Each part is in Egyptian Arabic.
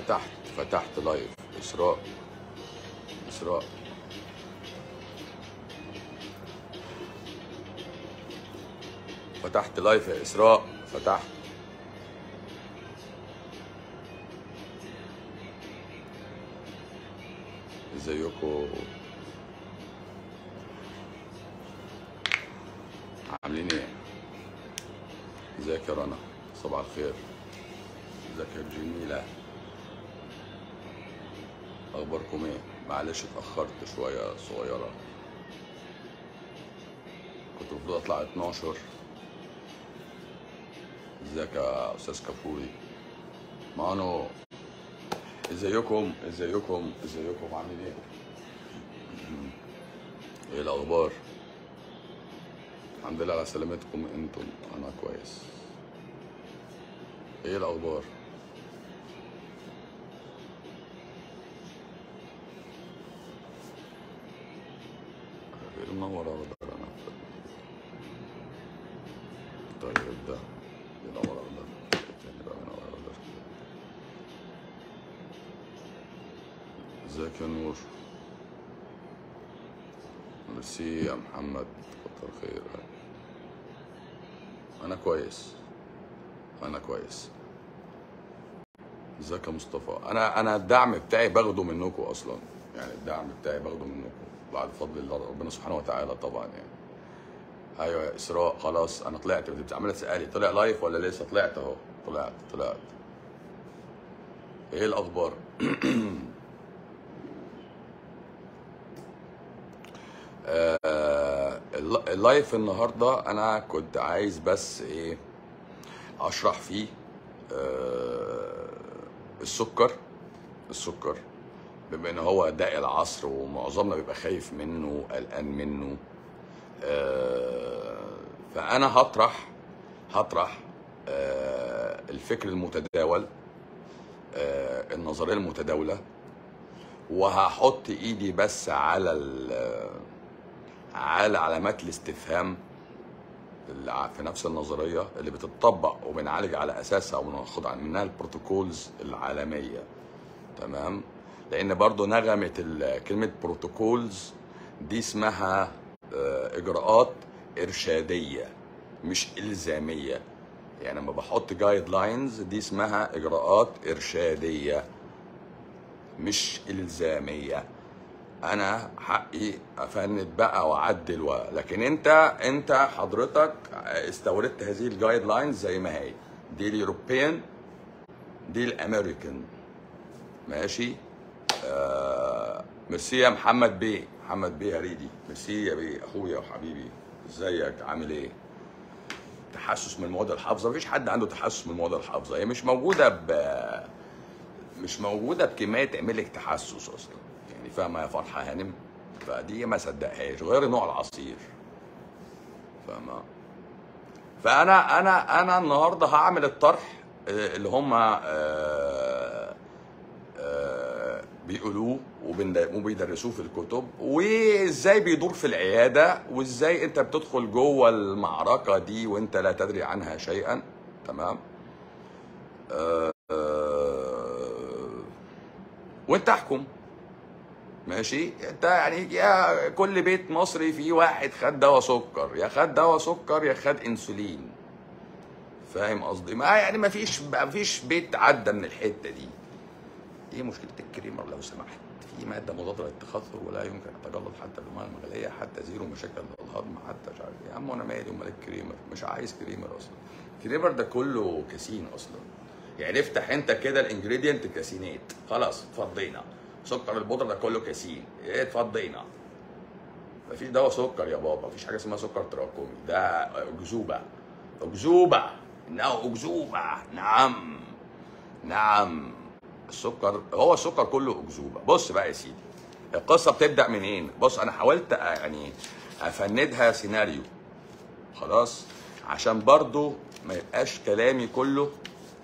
فتحت فتحت لايف اسراء اسراء فتحت لايف يا اسراء فتحت ازيكم عاملين ايه ازيك يا رنا صباح الخير ازيك يا جميله اخباركم ايه معلش اتاخرت شويه صغيره كنت المفروض اطلع 12 ازيك يا استاذ كفوري مانو ازيكم ازيكم ازيكم عاملين ايه ايه الاخبار الحمد لله على سلامتكم انتم انا كويس ايه الاخبار ايه منورة ولا انا طيب ده ينور ده التاني بقى ينور ده ازيك يا نور ميرسي يا محمد كتر خير انا كويس انا كويس ازيك يا مصطفى انا انا الدعم بتاعي باخده منكم اصلا يعني الدعم بتاعي باخده منكم بعد فضل الله ربنا سبحانه وتعالى طبعا يعني ايوه يا اسراء خلاص انا طلعت انت عماله تسالي طلع لايف ولا لسه طلعت اهو طلعت طلعت ايه الاخبار آه، الل- اللايف النهارده انا كنت عايز بس ايه اشرح فيه آه، السكر السكر بما ان هو داء العصر ومعظمنا بيبقى خايف منه قلقان منه آه، فانا هطرح هطرح آه، الفكر المتداول آه، النظريه المتداوله وهحط ايدي بس على ال- على علامات الاستفهام اللي ع- في نفس النظريه اللي بتطبق وبنعالج على اساسها وناخد عن- منها البروتوكولز العالميه تمام لان برضو نغمه ال- كلمه بروتوكولز دي اسمها آه، اجراءات ارشاديه مش الزاميه يعني لما بحط جايد لاينز دي اسمها اجراءات ارشاديه مش الزاميه انا حقي افند بقى واعدل و... لكن انت انت حضرتك استوردت هذه الجايد لاينز زي ما هي دي اليوروبيان دي الامريكان ماشي آه ميرسي يا محمد بيه محمد بيه هريدي ميرسي يا بيه اخويا وحبيبي ازيك عامل ايه تحسس من المواد الحافظه مفيش حد عنده تحسس من المواد الحافظه هي مش موجوده ب مش موجوده بكميه تعمل لك تحسس اصلا يعني فاهمه يا فرحه هانم فدي ما صدقهاش غير نوع العصير فاهمه فانا انا انا النهارده هعمل الطرح آه، اللي هم آه، آه، بيقولوه وبن- وبيدرسوه في الكتب وازاي بيدور في العياده وازاي انت بتدخل جوه المعركه دي وانت لا تدري عنها شيئا تمام آه، آه، وانت احكم ماشي انت يعني يا كل بيت مصري فيه واحد خد دواء سكر يا خد دواء سكر يا خد انسولين فاهم قصدي ما يعني ما فيش ما فيش بيت عدى من الحته دي ايه مشكله الكريمر لو سمحت في ماده مضاده للتخثر ولا يمكن التجلط حتى بالميه المغليه حتى زيرو مشاكل للهضم حتى مش عارف ايه يا عم وانا مالي امال الكريمر مش عايز كريمر اصلا الكريمر ده كله كاسين اصلا يعني افتح انت كده الانجريدينت كاسينات خلاص اتفضينا سكر البودره ده كله كاسين ايه اتفضينا مفيش دواء سكر يا بابا مفيش حاجه اسمها سكر تراكمي ده اكذوبه اكذوبه انه اكذوبه نعم نعم السكر هو السكر كله اكذوبه بص بقى يا سيدي القصه بتبدا منين بص انا حاولت يعني افندها سيناريو خلاص عشان برضو ما يبقاش كلامي كله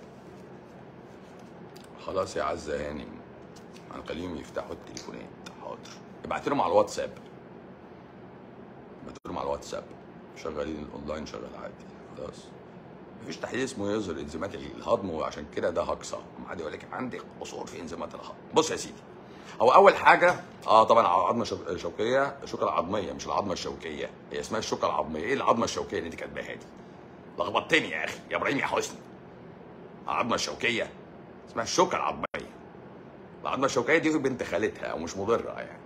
خلاص يا عزه هانم هنخليهم يفتحوا التليفونات حاضر ابعت لهم على الواتساب ابعت لهم على الواتساب شغالين الاونلاين شغال عادي خلاص مفيش تحليل اسمه يظهر انزيمات الهضم وعشان كده ده هكسه قاعد يقول لك عندي قصور في انزيمات الهضم بص يا سيدي هو اول حاجه اه طبعا عظمه شو- شوكيه الشوكه العظميه مش العظمه الشوكيه هي اسمها الشوكه العظميه ايه العظمه الشوكيه اللي انت كاتباها دي لخبطتني يا اخي يا ابراهيم يا حسني العظمه الشوكيه اسمها الشوكه العظميه العظمه الشوكيه دي بنت خالتها ومش مضره يعني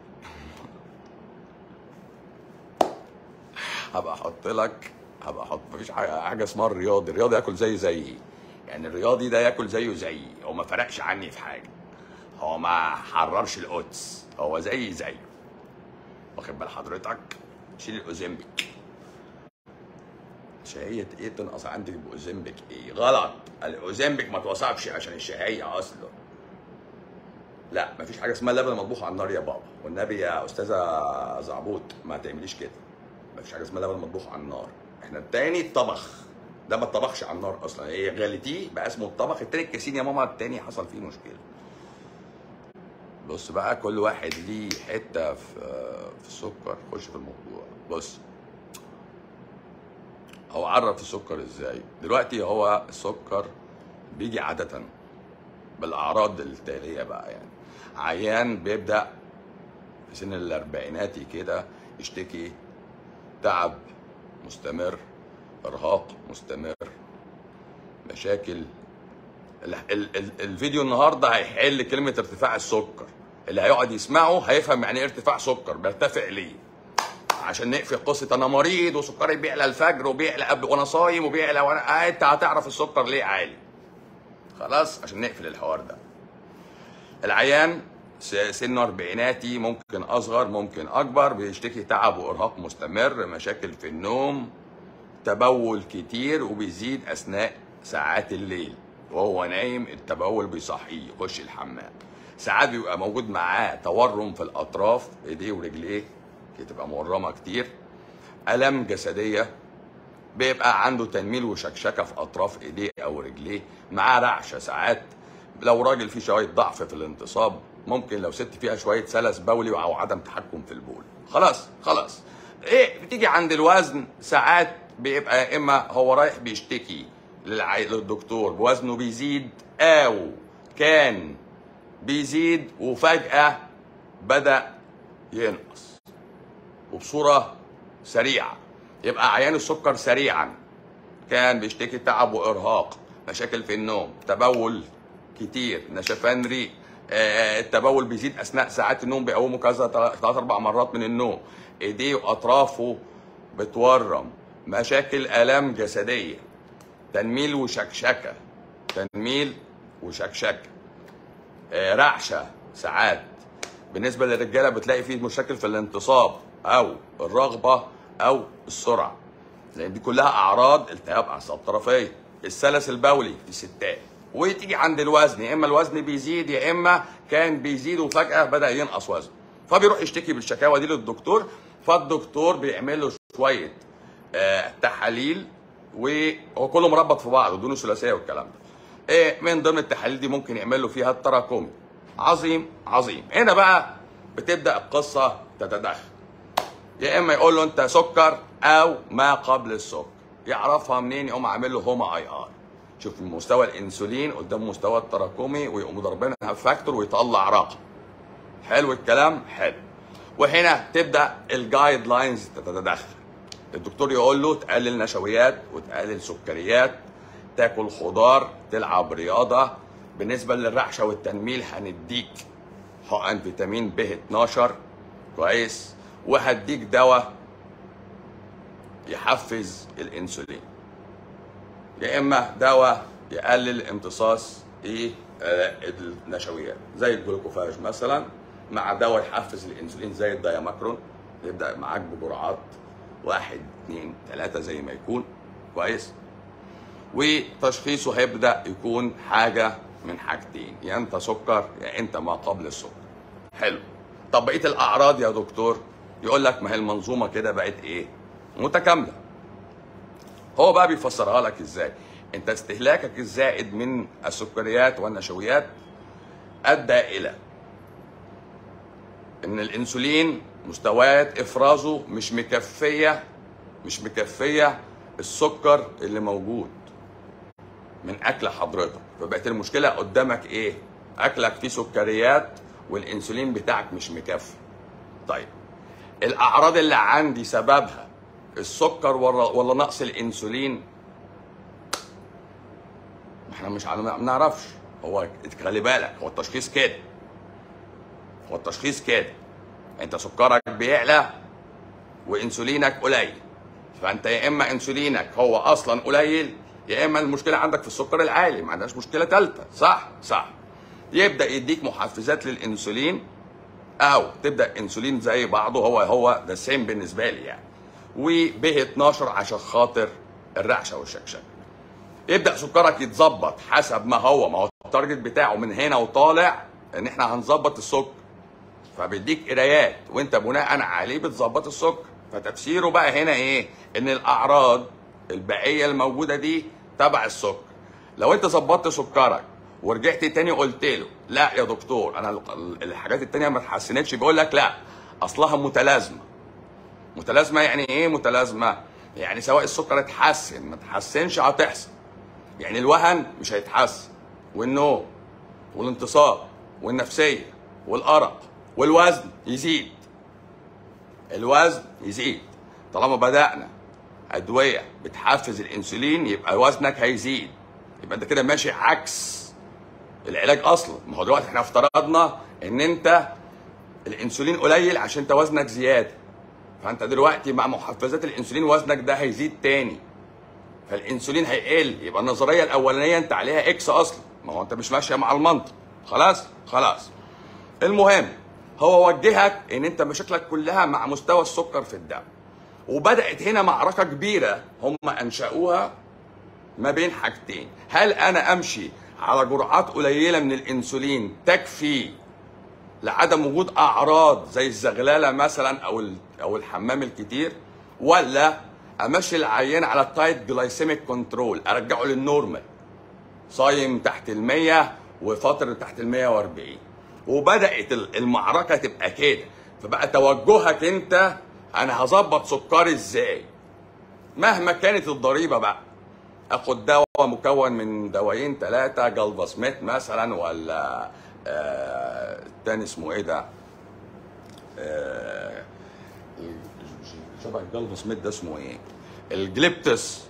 هبقى احط لك هبقى احط مفيش حاجه حاجه اسمها الرياضي الرياضي ياكل زي زيي يعني الرياضي ده ياكل زيه زيي هو ما فرقش عني في حاجه هو ما حررش القدس هو زي زيه واخد بال حضرتك شيل الاوزمبيك شهية ايه تنقص عندي باوزمبيك ايه غلط الاوزمبيك ما توصفش عشان الشهية اصلا لا مفيش حاجه اسمها لبن مطبوخ على النار يا بابا والنبي يا استاذه زعبوط ما تعمليش كده مفيش حاجه اسمها لبن مطبوخ على النار احنا التاني الطبخ ده ما اتطبخش على النار اصلا هي غليتيه بقى اسمه الطبخ التاني الكاسين يا ماما التاني حصل فيه مشكله بص بقى كل واحد ليه حته في في السكر خش في الموضوع بص هو عرف السكر ازاي دلوقتي هو السكر بيجي عاده بالاعراض التاليه بقى يعني عيان بيبدا في سن الاربعيناتي كده يشتكي تعب مستمر ارهاق مستمر مشاكل ال ال ال الفيديو النهارده هيحل كلمه ارتفاع السكر اللي هيقعد يسمعه هيفهم يعني ايه ارتفاع سكر بيرتفع ليه عشان نقفل قصه انا مريض وسكري بيعلى الفجر وبيعلى قبل وانا صايم وبيعلى وانا آه انت هتعرف السكر ليه عالي خلاص عشان نقفل الحوار ده العيان س- سنه اربعيناتي ممكن اصغر ممكن اكبر بيشتكي تعب وارهاق مستمر مشاكل في النوم تبول كتير وبيزيد اثناء ساعات الليل وهو نايم التبول بيصحيه يخش الحمام ساعات بيبقى موجود معاه تورم في الاطراف ايديه ورجليه تبقى مورمه كتير الام جسديه بيبقى عنده تنميل وشكشكه في اطراف ايديه او رجليه معاه رعشه ساعات لو راجل فيه شويه ضعف في الانتصاب ممكن لو ست فيها شويه سلس بولي او عدم تحكم في البول خلاص خلاص ايه بتيجي عند الوزن ساعات بيبقى يا اما هو رايح بيشتكي للع- للدكتور وزنه بيزيد او كان بيزيد وفجاه بدا ينقص وبصوره سريعه يبقى عيان السكر سريعا كان بيشتكي تعب وارهاق مشاكل في النوم تبول كتير نشفان ريق آه، التبول بيزيد اثناء ساعات النوم بيقومه كذا ثلاث اربع مرات من النوم ايديه واطرافه بتورم مشاكل الام جسديه تنميل وشكشكه تنميل وشكشكه آه، رعشه ساعات بالنسبه للرجاله بتلاقي فيه مشاكل في الانتصاب او الرغبه او السرعه لان دي كلها اعراض التهاب اعصاب طرفيه السلس البولي في الستات وتيجي عند الوزن يا اما الوزن بيزيد يا اما كان بيزيد وفجاه بدا ينقص وزن فبيروح يشتكي بالشكاوى دي للدكتور فالدكتور بيعمل له شويه آه تحاليل وهو كله مربط في بعض ودونه ثلاثيه والكلام ده إيه من ضمن التحاليل دي ممكن يعمل له فيها التراكمي عظيم عظيم هنا بقى بتبدا القصه تتدخل يا اما يقول له انت سكر او ما قبل السكر يعرفها منين يقوم عامل له هوما اي ار شوف مستوى الانسولين قدام مستوى التراكمي ويقوم ضاربينها فاكتور ويطلع رقم حلو الكلام حلو وهنا تبدا الجايد لاينز تتدخل الدكتور يقول له تقلل نشويات وتقلل سكريات تاكل خضار تلعب رياضه بالنسبه للرعشه والتنميل هنديك حقن فيتامين ب 12 كويس وهديك دواء يحفز الانسولين يا اما دواء يقلل امتصاص ايه آه النشويات زي الجلوكوفاج مثلا مع دواء يحفز الانسولين زي الدايماكرون يبدا معاك بجرعات واحد اثنين ثلاثة زي ما يكون كويس وتشخيصه هيبدا يكون حاجه من حاجتين يا انت سكر يا انت ما قبل السكر حلو طب بقيه الاعراض يا دكتور يقول لك ما هي المنظومه كده بقت ايه متكامله هو بقى بيفسرها لك ازاي انت استهلاكك الزائد من السكريات والنشويات ادى الى ان الانسولين مستويات افرازه مش مكفيه مش مكفيه السكر اللي موجود من اكل حضرتك فبقت المشكله قدامك ايه اكلك فيه سكريات والانسولين بتاعك مش مكفي طيب الاعراض اللي عندي سببها السكر ولا ولا نقص الانسولين احنا مش عارف- ما بنعرفش هو خلي بالك هو التشخيص كده هو التشخيص كده انت سكرك بيعلى وانسولينك قليل فانت يا اما انسولينك هو اصلا قليل يا اما المشكله عندك في السكر العالي ما عندناش مشكله ثالثه صح صح يبدا يديك محفزات للانسولين او تبدا انسولين زي بعضه هو هو ده سيم بالنسبه لي يعني وبه 12 عشان خاطر الرعشه والشكشكه يبدا سكرك يتظبط حسب ما هو ما هو التارجت بتاعه من هنا وطالع ان احنا هنظبط السكر فبيديك قرايات وانت بناء عليه بتظبط السكر فتفسيره بقى هنا ايه ان الاعراض البقيه الموجوده دي تبع السكر لو انت ظبطت سكرك ورجعت تاني قلت له لا يا دكتور انا ال- الحاجات التانية ما اتحسنتش بيقول لك لا اصلها متلازمه متلازمه يعني ايه متلازمه يعني سواء السكر اتحسن ما اتحسنش هتحصل يعني الوهن مش هيتحسن والنوم والانتصاب والنفسيه والارق والوزن يزيد الوزن يزيد طالما بدانا ادويه بتحفز الانسولين يبقى وزنك هيزيد يبقى انت كده ماشي عكس العلاج اصلا ما هو دلوقتي احنا افترضنا ان انت الانسولين قليل عشان انت وزنك زياده فانت دلوقتي مع محفزات الانسولين وزنك ده هيزيد تاني فالانسولين هيقل يبقى النظريه الاولانيه انت عليها اكس اصلا ما هو انت مش ماشيه مع المنطق خلاص خلاص المهم هو وجهك ان انت مشاكلك كلها مع مستوى السكر في الدم وبدات هنا معركه كبيره هم انشاوها ما بين حاجتين هل انا امشي على جرعات قليله من الانسولين تكفي لعدم وجود اعراض زي الزغلله مثلا او ال- او الحمام الكتير ولا امشي العيان على التايت جلايسيميك كنترول ارجعه للنورمال صايم تحت المية وفترة تحت المية واربعين وبدأت ال- المعركة تبقى كده فبقى توجهك انت انا هظبط سكري ازاي مهما كانت الضريبة بقى اخد دواء مكون من دوايين ثلاثة جلفاسميت مثلا ولا آه التاني اسمه ايه ده آه شبه الجلفاسميت ده اسمه ايه الجليبتس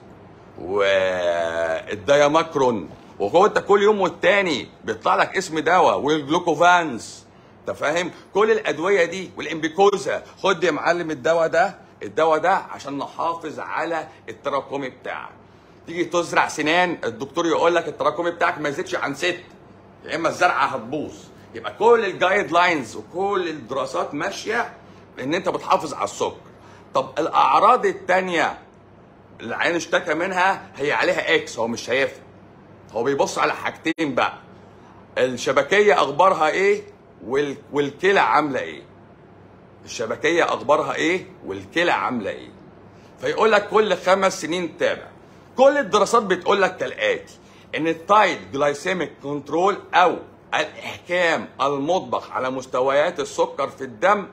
والدياماكرون وهو انت كل يوم والتاني بيطلع لك اسم دواء والجلوكوفانز انت فاهم كل الادويه دي والامبيكوزا خد يا معلم الدواء ده الدواء ده عشان نحافظ على التراكمي بتاعك تيجي تزرع سنان الدكتور يقول لك التراكمي بتاعك ما يزيدش عن ست يا اما الزرعه هتبوظ يبقى كل الجايد لاينز وكل الدراسات ماشيه ان انت بتحافظ على السكر طب الاعراض التانيه اللي العيان اشتكى منها هي عليها اكس هو مش شايفها هو بيبص على حاجتين بقى الشبكيه اخبارها ايه وال... والكلى عامله ايه الشبكيه اخبارها ايه والكلى عامله ايه فيقول لك كل خمس سنين تابع كل الدراسات بتقول لك كالاتي ان التايت جلايسيميك كنترول او الاحكام المطبق على مستويات السكر في الدم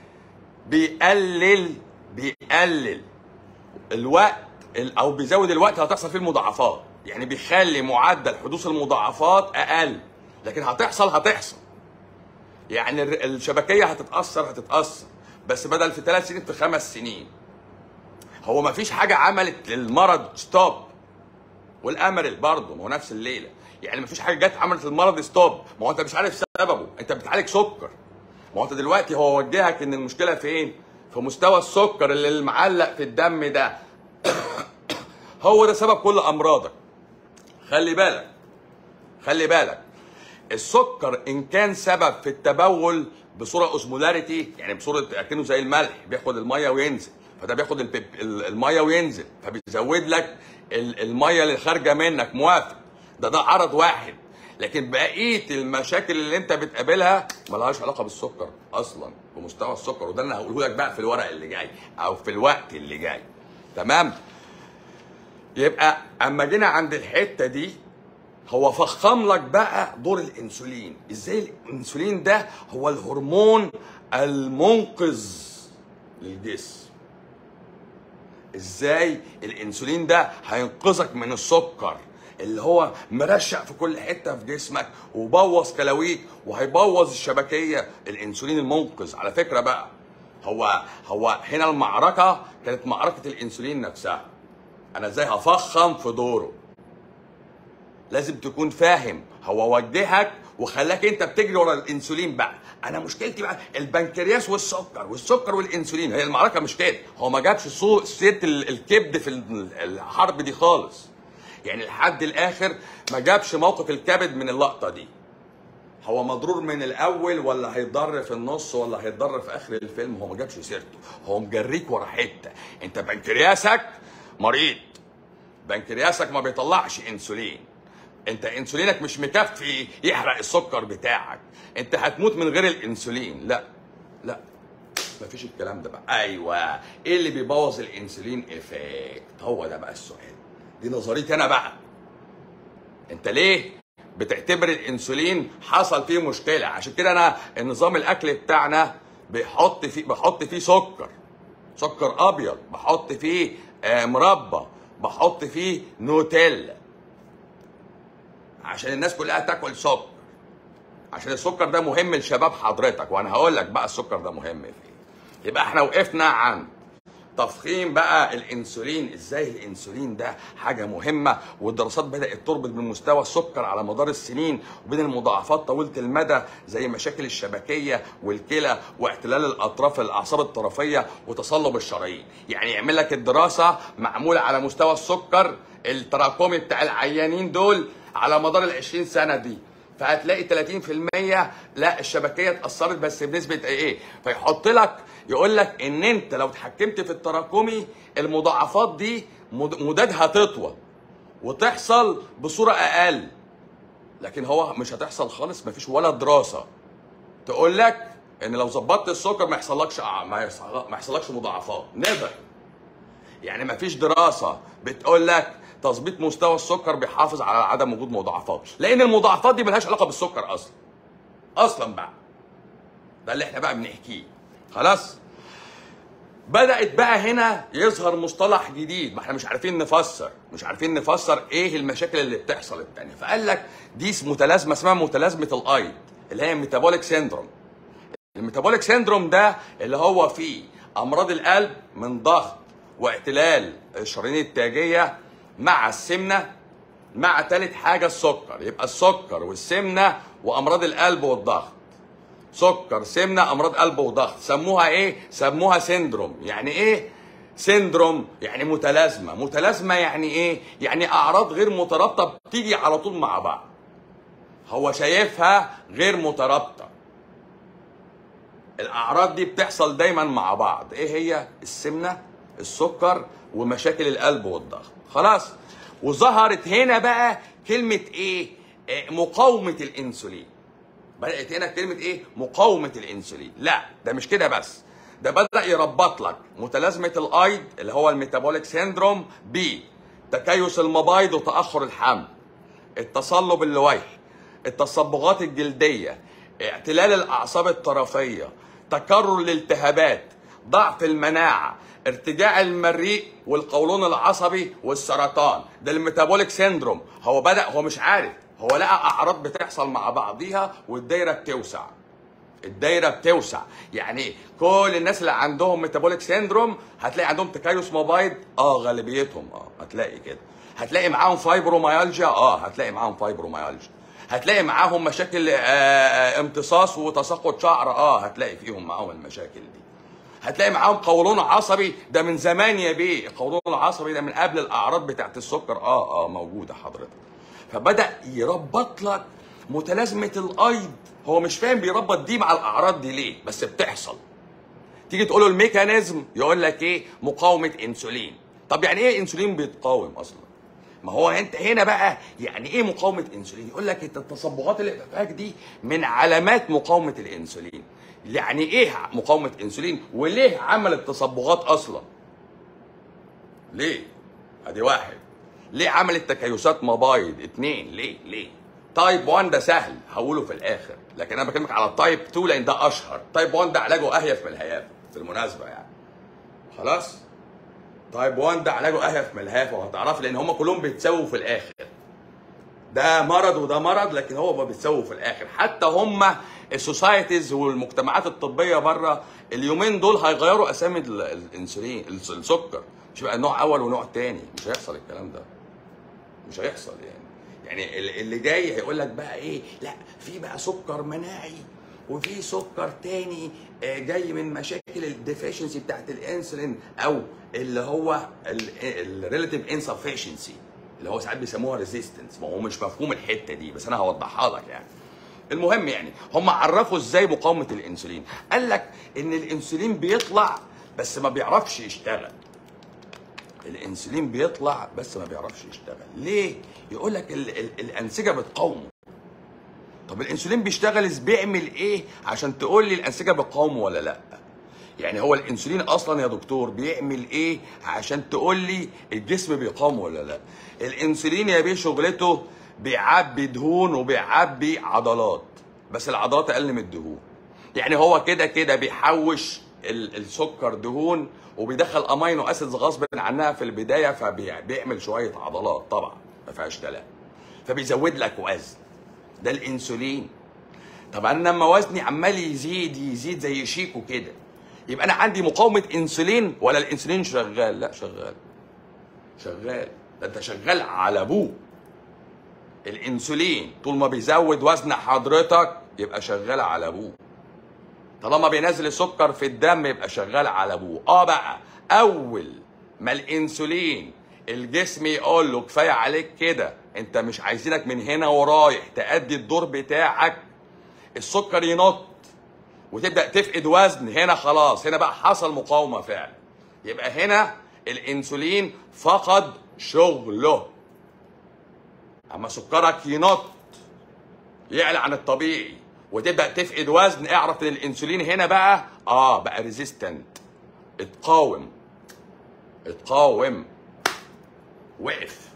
بيقلل بيقلل الوقت ال- او بيزود الوقت اللي هتحصل فيه المضاعفات يعني بيخلي معدل حدوث المضاعفات اقل لكن هتحصل هتحصل يعني الر- الشبكيه هتتاثر هتتاثر بس بدل في ثلاث سنين في خمس سنين هو ما فيش حاجه عملت للمرض ستوب والامرل برضه ما هو نفس الليله يعني ما فيش حاجه جت عملت للمرض ستوب ما هو انت مش عارف سببه انت بتعالج سكر ما هو انت دلوقتي هو وجهك ان المشكله فين في مستوى السكر اللي المعلق في الدم ده هو ده سبب كل امراضك خلي بالك خلي بالك السكر ان كان سبب في التبول بصوره اوزمولاريتي يعني بصوره اكنه زي الملح بياخد الميه وينزل فده بياخد البيب- ال- الميه وينزل فبيزود لك ال- الميه اللي خارجه منك موافق ده ده عرض واحد لكن بقيه المشاكل اللي انت بتقابلها ملهاش علاقه بالسكر اصلا بمستوى السكر وده اللي هقوله لك بقى في الورق اللي جاي او في الوقت اللي جاي تمام يبقى اما جينا عند الحته دي هو فخم لك بقى دور الانسولين ازاي الانسولين ده هو الهرمون المنقذ للجسم ازاي الانسولين ده هينقذك من السكر اللي هو مرشق في كل حته في جسمك وبوظ كلاويك وهيبوظ الشبكيه الانسولين المنقذ على فكره بقى هو هو هنا المعركه كانت معركه الانسولين نفسها انا ازاي هفخم في دوره لازم تكون فاهم هو وجهك وخلاك انت بتجري ورا الانسولين بقى انا مشكلتي بقى البنكرياس والسكر والسكر والانسولين هي المعركه مش كده هو ما جابش صو- سيره ال- الكبد في ال- الحرب دي خالص يعني لحد الاخر ما جابش موقف الكبد من اللقطه دي هو مضرور من الاول ولا هيتضر في النص ولا هيتضر في اخر الفيلم هو ما جابش سيرته هو مجريك ورا حته انت بنكرياسك مريض بنكرياسك ما بيطلعش انسولين انت انسولينك مش مكفي يحرق السكر بتاعك انت هتموت من غير الانسولين لا لا مفيش الكلام ده بقى ايوه ايه اللي بيبوظ الانسولين افكت هو ده بقى السؤال دي نظريتي انا بقى انت ليه بتعتبر الانسولين حصل فيه مشكله عشان كده انا النظام الاكل بتاعنا بيحط فيه بحط فيه سكر سكر ابيض بحط فيه آه، مربى بحط فيه نوتيلا عشان الناس كلها تاكل سكر عشان السكر ده مهم لشباب حضرتك وانا هقول لك بقى السكر ده مهم في ايه يبقى احنا وقفنا عند تفخيم بقى الانسولين ازاي الانسولين ده حاجه مهمه والدراسات بدات تربط بين مستوى السكر على مدار السنين وبين المضاعفات طويله المدى زي مشاكل الشبكيه والكلى واعتلال الاطراف الاعصاب الطرفيه وتصلب الشرايين يعني يعمل لك الدراسه معموله على مستوى السكر التراكمي بتاع العيانين دول على مدار ال 20 سنه دي فهتلاقي 30% لا الشبكيه اتاثرت بس بنسبه ايه فيحط لك يقول لك ان انت لو اتحكمت في التراكمي المضاعفات دي مد- مدادها تطول وتحصل بصوره اقل لكن هو مش هتحصل خالص مفيش ولا دراسه تقول لك ان لو ظبطت السكر ما يحصلكش ما يحصل- ما يحصلكش مضاعفات نيفر يعني ما فيش دراسه بتقول لك تظبيط مستوى السكر بيحافظ على عدم وجود مضاعفات لان المضاعفات دي ملهاش علاقه بالسكر اصلا اصلا بقى ده اللي احنا بقى بنحكيه خلاص بدات بقى هنا يظهر مصطلح جديد ما احنا مش عارفين نفسر مش عارفين نفسر ايه المشاكل اللي بتحصل التانية فقال لك دي متلازمه اسمها متلازمه الايض اللي هي ميتابوليك سيندروم الميتابوليك سيندروم ده اللي هو فيه امراض القلب من ضغط واعتلال الشرايين التاجيه مع السمنه مع تالت حاجه السكر يبقى السكر والسمنه وامراض القلب والضغط سكر سمنه امراض قلب وضغط سموها ايه سموها سيندروم يعني ايه سيندروم يعني متلازمه متلازمه يعني ايه يعني اعراض غير مترابطه بتيجي على طول مع بعض هو شايفها غير مترابطه الاعراض دي بتحصل دايما مع بعض ايه هي السمنه السكر ومشاكل القلب والضغط خلاص وظهرت هنا بقى كلمه ايه إيه، مقاومه الانسولين بدات هنا كلمه ايه مقاومه الانسولين لا ده مش كده بس ده بدا يربط لك متلازمه الايض اللي هو الميتابوليك سيندروم ب تكيس المبايض وتاخر الحمل التصلب اللويحي التصبغات الجلديه اعتلال الاعصاب الطرفيه تكرر الالتهابات ضعف المناعه ارتجاع المريء والقولون العصبي والسرطان ده الميتابوليك سيندروم هو بدا هو مش عارف هو لقى اعراض بتحصل مع بعضيها والدايره بتوسع الدايره بتوسع يعني ايه كل الناس اللي عندهم ميتابوليك سيندروم هتلاقي عندهم تكيس مبايض اه غالبيتهم اه هتلاقي كده هتلاقي معاهم فايبروميالجيا اه هتلاقي معاهم فايبروميالجيا هتلاقي معاهم مشاكل آه آه، امتصاص وتساقط شعر اه هتلاقي فيهم معاهم المشاكل دي هتلاقي معاهم قولون عصبي ده من زمان يا بيه القولون العصبي ده من قبل الاعراض بتاعت السكر اه اه موجوده حضرتك فبدا يربط لك متلازمه الايض هو مش فاهم بيربط دي مع الاعراض دي ليه بس بتحصل تيجي تقول له الميكانيزم يقول لك ايه مقاومه انسولين طب يعني ايه انسولين بيتقاوم اصلا ما هو انت هنا بقى يعني ايه مقاومه انسولين يقول لك انت التصبغات اللي بتاعك دي من علامات مقاومه الانسولين يعني ايه مقاومه انسولين وليه عملت تصبغات اصلا ليه ادي واحد ليه عملت تكيسات مبايض اتنين ليه ليه تايب 1 ده سهل هقوله في الاخر لكن انا بكلمك على تايب 2 لان ده اشهر تايب 1 ده علاجه اهيف من الهيافه بالمناسبه يعني خلاص تايب 1 ده علاجه اهيف من الهيافه وهتعرف لان هم كلهم بيتساووا في الاخر ده مرض وده مرض لكن هو ما بيتساووا في الاخر حتى هم السوسايتيز والمجتمعات الطبيه بره اليومين دول هيغيروا اسامي ال- الانسولين الس- السكر مش بقى نوع اول ونوع تاني مش هيحصل الكلام ده مش هيحصل يعني يعني ال- اللي جاي هيقول لك بقى ايه لا في بقى سكر مناعي وفي سكر تاني آه، جاي من مشاكل الديفيشنسي بتاعت الانسولين او اللي هو الريلاتيف انسفشنسي اللي هو ساعات بيسموها ريزيستنس ما هو مش مفهوم الحته دي بس انا هوضحها لك يعني المهم يعني هم عرفوا ازاي مقاومه الانسولين قال لك ان الانسولين بيطلع بس ما بيعرفش يشتغل الانسولين بيطلع بس ما بيعرفش يشتغل ليه يقول لك ال- ال- الانسجه بتقاومه طب الانسولين بيشتغل إز- بيعمل ايه عشان تقول لي الانسجه بتقاومه ولا لا يعني هو الانسولين اصلا يا دكتور بيعمل ايه عشان تقول لي الجسم بيقاومه ولا لا الانسولين يا بيه شغلته بيعبي دهون وبيعبي عضلات بس العضلات اقل من الدهون يعني هو كده كده بيحوش ال- السكر دهون وبيدخل امينو اسيدز غصب عنها في البدايه فبيعمل شويه عضلات طبعا ما فيهاش كلام فبيزود لك وزن ده الانسولين طب انا لما وزني عمال يزيد يزيد زي شيكو كده يبقى انا عندي مقاومه انسولين ولا الانسولين شغال لا شغال شغال ده انت شغال على ابوه الانسولين طول ما بيزود وزن حضرتك يبقى شغال على ابوه طالما بينزل السكر في الدم يبقى شغال على ابوه اه بقى اول ما الانسولين الجسم يقول له كفايه عليك كده انت مش عايزينك من هنا ورايح تأدي الدور بتاعك السكر ينط وتبدا تفقد وزن هنا خلاص هنا بقى حصل مقاومه فعلا يبقى هنا الانسولين فقد شغله اما سكرك ينط يعلى عن الطبيعي وتبدا تفقد وزن اعرف ان الانسولين هنا بقى اه بقى ريزيستنت اتقاوم اتقاوم وقف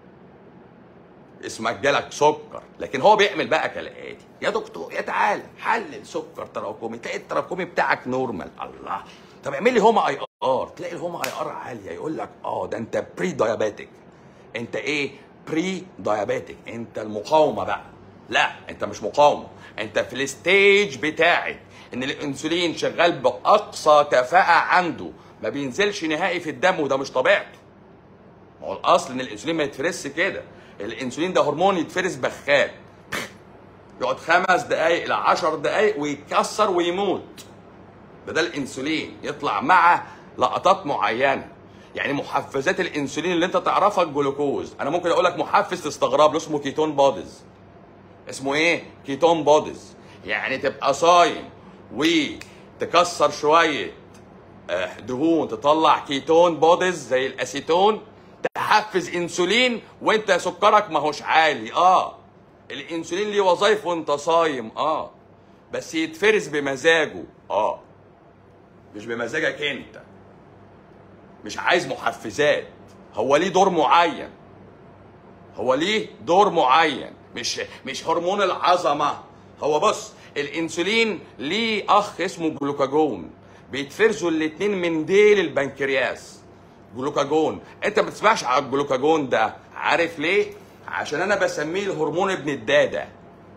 اسمك جالك سكر لكن هو بيعمل بقى كالاتي يا دكتور يا تعالى حلل سكر تراكمي تلاقي التراكمي بتاعك نورمال الله طب اعمل لي هوما اي ار تلاقي الهوما اي ار عاليه يقول لك اه ده انت بري دايابيتك انت ايه بري دايابيتك انت المقاومه بقى لا انت مش مقاومه انت في الستيج بتاعت ان الانسولين شغال باقصى كفاءه عنده ما بينزلش نهائي في الدم وده مش طبيعته ما هو الاصل ان الانسولين ما يتفرزش كده الانسولين ده هرمون يتفرز بخات يقعد خمس دقايق الى عشر دقايق ويتكسر ويموت ده ده الانسولين يطلع مع لقطات معينه يعني محفزات الانسولين اللي انت تعرفها الجلوكوز انا ممكن اقول لك محفز تستغرب له اسمه كيتون بوديز اسمه ايه كيتون بوديز يعني تبقى صايم وتكسر شويه آه، دهون تطلع كيتون بوديز زي الاسيتون تحفز انسولين وانت سكرك ما هوش عالي اه الانسولين ليه وظايف وانت صايم اه بس يتفرز بمزاجه اه مش بمزاجك انت مش عايز محفزات هو ليه دور معين هو ليه دور معين مش مش هرمون العظمه هو بص الانسولين ليه اخ اسمه جلوكاجون بيتفرزوا الاتنين من ديل البنكرياس جلوكاجون انت ما بتسمعش على الجلوكاجون ده عارف ليه عشان انا بسميه الهرمون ابن الداده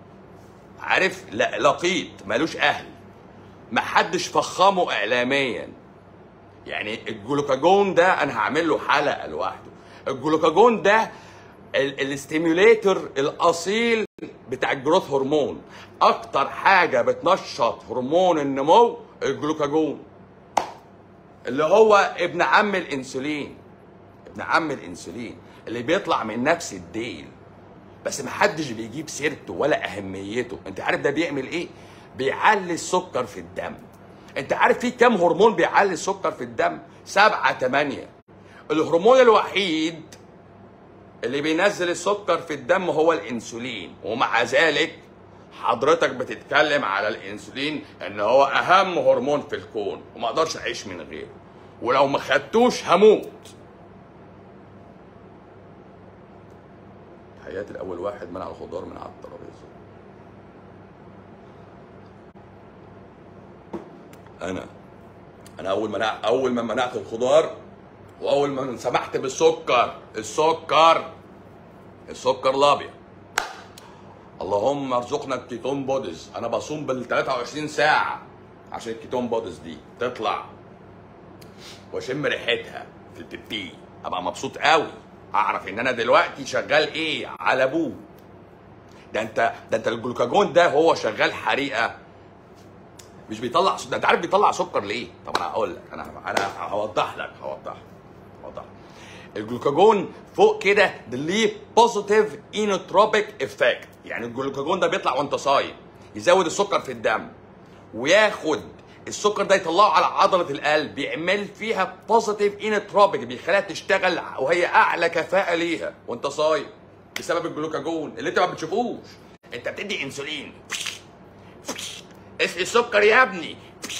عارف لا لقيط ملوش اهل محدش فخمه اعلاميا يعني الجلوكاجون ده انا هعمل له حلقه لوحده الجلوكاجون ده ال- الاستيميوليتر الاصيل بتاع الجروث هرمون اكتر حاجه بتنشط هرمون النمو الجلوكاجون اللي هو ابن عم الانسولين ابن عم الانسولين اللي بيطلع من نفس الديل بس محدش بيجيب سيرته ولا اهميته انت عارف ده بيعمل ايه بيعلي السكر في الدم انت عارف في كام هرمون بيعلي السكر في الدم سبعة تمانية الهرمون الوحيد اللي بينزل السكر في الدم هو الانسولين ومع ذلك حضرتك بتتكلم على الانسولين ان هو اهم هرمون في الكون وما اقدرش اعيش من غيره ولو ما خدتوش هموت حياتي الاول واحد منع الخضار من على الترابيزه انا انا اول منع اول ما منعت الخضار واول ما سمحت بالسكر السكر السكر الابيض اللهم ارزقنا الكيتون بوديز انا بصوم بال 23 ساعه عشان الكيتون بوديز دي تطلع واشم ريحتها في البيبي ابقى مبسوط قوي اعرف ان انا دلوقتي شغال ايه على ابوه ده انت ده انت الجلوكاجون ده هو شغال حريقه مش بيطلع ده انت عارف بيطلع سكر ليه؟ طب انا هقول لك انا انا هوضح لك هوضح لك هوضح لك الجلوكاجون فوق كده ده ليه بوزيتيف اينوتروبيك افكت يعني الجلوكاجون ده بيطلع وانت صايم يزود السكر في الدم وياخد السكر ده يطلعه على عضله القلب يعمل فيها بوزيتيف اينوتروبيك بيخليها تشتغل وهي اعلى كفاءه ليها وانت صايم بسبب الجلوكاجون اللي انت ما بتشوفوش انت بتدي انسولين اسقي السكر يا ابني